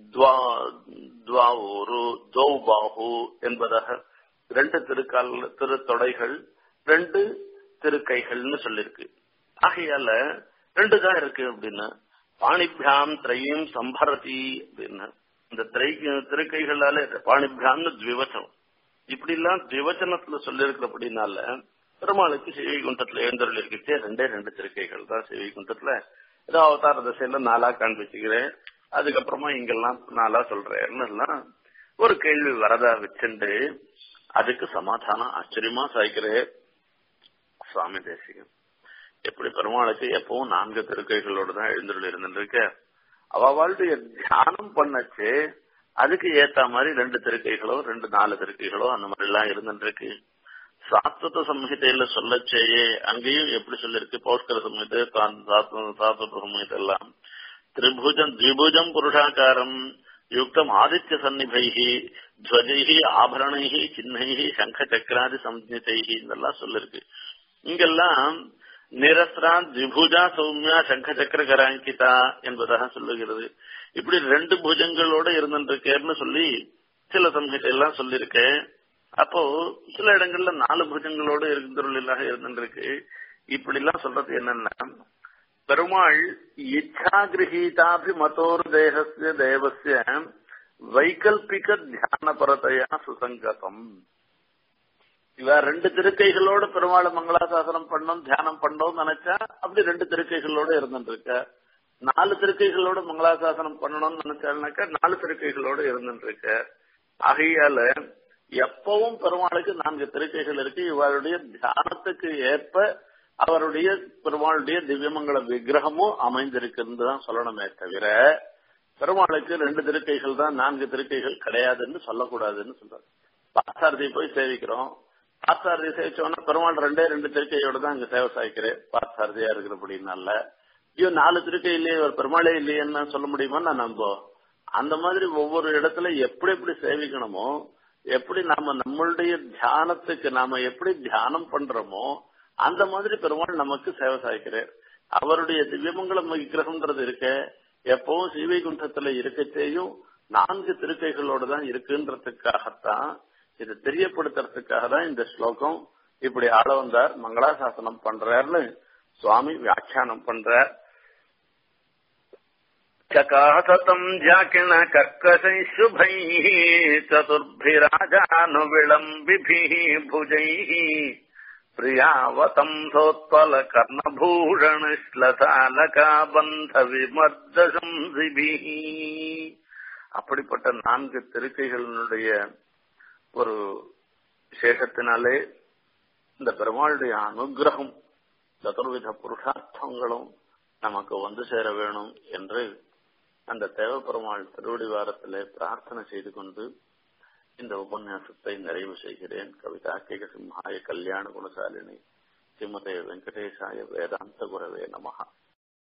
துவாவூரு துவௌ பாஹு என்பதாக ரெண்டு திருக்கால் திருத்தொடைகள் ரெண்டு திருக்கைகள்னு சொல்லிருக்கு ஆகையால ரெண்டு தான் இருக்கு அப்படின்னா பாணிபியாம் திரையும் சம்பரதி அப்படின்னு இந்த திரை திருக்கைகளால பாணிபியாம்னு த்விவச்சம் இப்படி எல்லாம் திவச்சனத்துல சொல்லிருக்கிறபடினால பெருமாளுக்கு சிவிகுண்டத்துல எழுந்தருள் இருக்கே ரெண்டே ரெண்டு திருக்கைகள் தான் சிவிகுண்டத்துல ஏதோ அவதார திசையில நாளா காண்பிச்சுக்கிறேன் அதுக்கப்புறமா இங்கெல்லாம் நாளா சொல்றேன்னு எல்லாம் ஒரு கேள்வி வரதா வச்சுண்டு அதுக்கு சமாதானம் ஆச்சரியமா சாய்க்கிறேன் சுவாமி தேசிகன் எப்படி பெருமாளுக்கு எப்பவும் நான்கு திருக்கைகளோடு தான் எழுந்துள்ள இருந்துருக்க அவளுடைய தியானம் பண்ணச்சு அதுக்கு ஏத்த மாதிரி ரெண்டு திருக்கைகளோ ரெண்டு நாலு திருக்கைகளோ அந்த மாதிரி எல்லாம் இருந்துருக்கு சாத்வத சம்ஹிதையில சொல்லச்சேயே அங்கேயும் எப்படி சொல்லிருக்கு பௌஷ்கர சம்ஹிதை சாத்வத சம்ஹிதை எல்லாம் திரிபுஜம் திவிபுஜம் புருஷாக்காரம் யுக்தம் ஆதித்ய சன்னிபைகி துவஜைகி ஆபரணைகி சின்னைகி சங்க சக்கராதி சம்ஹிதைகி இதெல்லாம் சொல்லிருக்கு இங்கெல்லாம் நிரஸ்ரா திபுஜா சௌமியா சங்க சக்கர கராங்கிதா என்பதாக சொல்லுகிறது இப்படி ரெண்டு புஜங்களோட இருந்துருக்கேன்னு சொல்லி சில சம்ஹிதை எல்லாம் சொல்லியிருக்கேன் அப்போ சில இடங்கள்ல நாலு புஜங்களோட இருந்துருளாக இருந்துருக்கு இப்படி எல்லாம் சொல்றது என்னன்னா பெருமாள் இச்சா கிரகீதாபி மதோர் தேகசிய தேவசிய வைகல்பிக தியான பரதையா சுசங்கதம் இவ ரெண்டு திருக்கைகளோட பெருமாள் மங்களாசாசனம் பண்ணோம் தியானம் பண்ணோம் நினைச்சா அப்படி ரெண்டு திருக்கைகளோட இருந்துருக்க நாலு திருக்கைகளோட மங்களாசாசனம் பண்ணணும்னு நினைச்சாருனாக்கா நாலு திருக்கைகளோட இருந்துருக்க ஆகையால எப்பவும் பெருமாளுக்கு நான்கு திருக்கைகள் இருக்கு இவருடைய தியானத்துக்கு ஏற்ப அவருடைய பெருமாளுடைய திவ்யமங்கல விக்கிரகமும் அமைந்திருக்குன்னு தான் சொல்லணுமே தவிர பெருமாளுக்கு ரெண்டு திருக்கைகள் தான் நான்கு திருக்கைகள் கிடையாதுன்னு சொல்லக்கூடாதுன்னு சொல்றாரு பாசாரதி போய் சேவிக்கிறோம் பாசாரதி சேவிச்சோம்னா பெருமாள் ரெண்டே ரெண்டு திருக்கையோட தான் அங்க சேவை சாய்க்கிறேன் பாசாரதியா இருக்கிறபடினால ஐயோ நாலு திருக்கை இல்லையே ஒரு பெருமாளே இல்லையேன்னு சொல்ல முடியுமா நான் நம்ப அந்த மாதிரி ஒவ்வொரு இடத்துல எப்படி எப்படி சேவிக்கணுமோ எப்படி நாம நம்மளுடைய தியானத்துக்கு நாம எப்படி தியானம் பண்றோமோ அந்த மாதிரி பெருமாள் நமக்கு சேவை சாய்க்கிறார் அவருடைய திவ்யமங்கலம் விக்கிரகம்ன்றது இருக்க எப்பவும் ஸ்ரீவைகுண்டத்துல இருக்கச்சேயும் நான்கு திருக்கைகளோட தான் இருக்குன்றதுக்காகத்தான் இதை தெரியப்படுத்துறதுக்காக தான் இந்த ஸ்லோகம் இப்படி ஆள வந்தார் மங்களாசாசனம் பண்றாருன்னு சுவாமி வியாக்கியானம் பண்றார் चकासतम् ज्याकिण कर्कशैः शुभैः चतुर्भिराजानुविलम्बिभिः भुजैः प्रियावतम् விமர்த சம்சிபிः அப்படிப்பட்ட நான்கு திருக்கைகளினுடைய ஒரு விசேஷத்தினாலே இந்த பெருமாளுடைய அனுகிரகம் சதுர்வித புருஷார்த்தங்களும் நமக்கு வந்து சேர வேணும் என்று அந்த தேவப்பெருமாள் திருவடி வாரத்திலே பிரார்த்தனை செய்து கொண்டு இந்த உபன்யாசத்தை நிறைவு செய்கிறேன் கவிதா கேக சிம்ஹாய கல்யாண குணசாலினி ஸ்ரீமதே வெங்கடேசாய வேதாந்த குரவே நமகா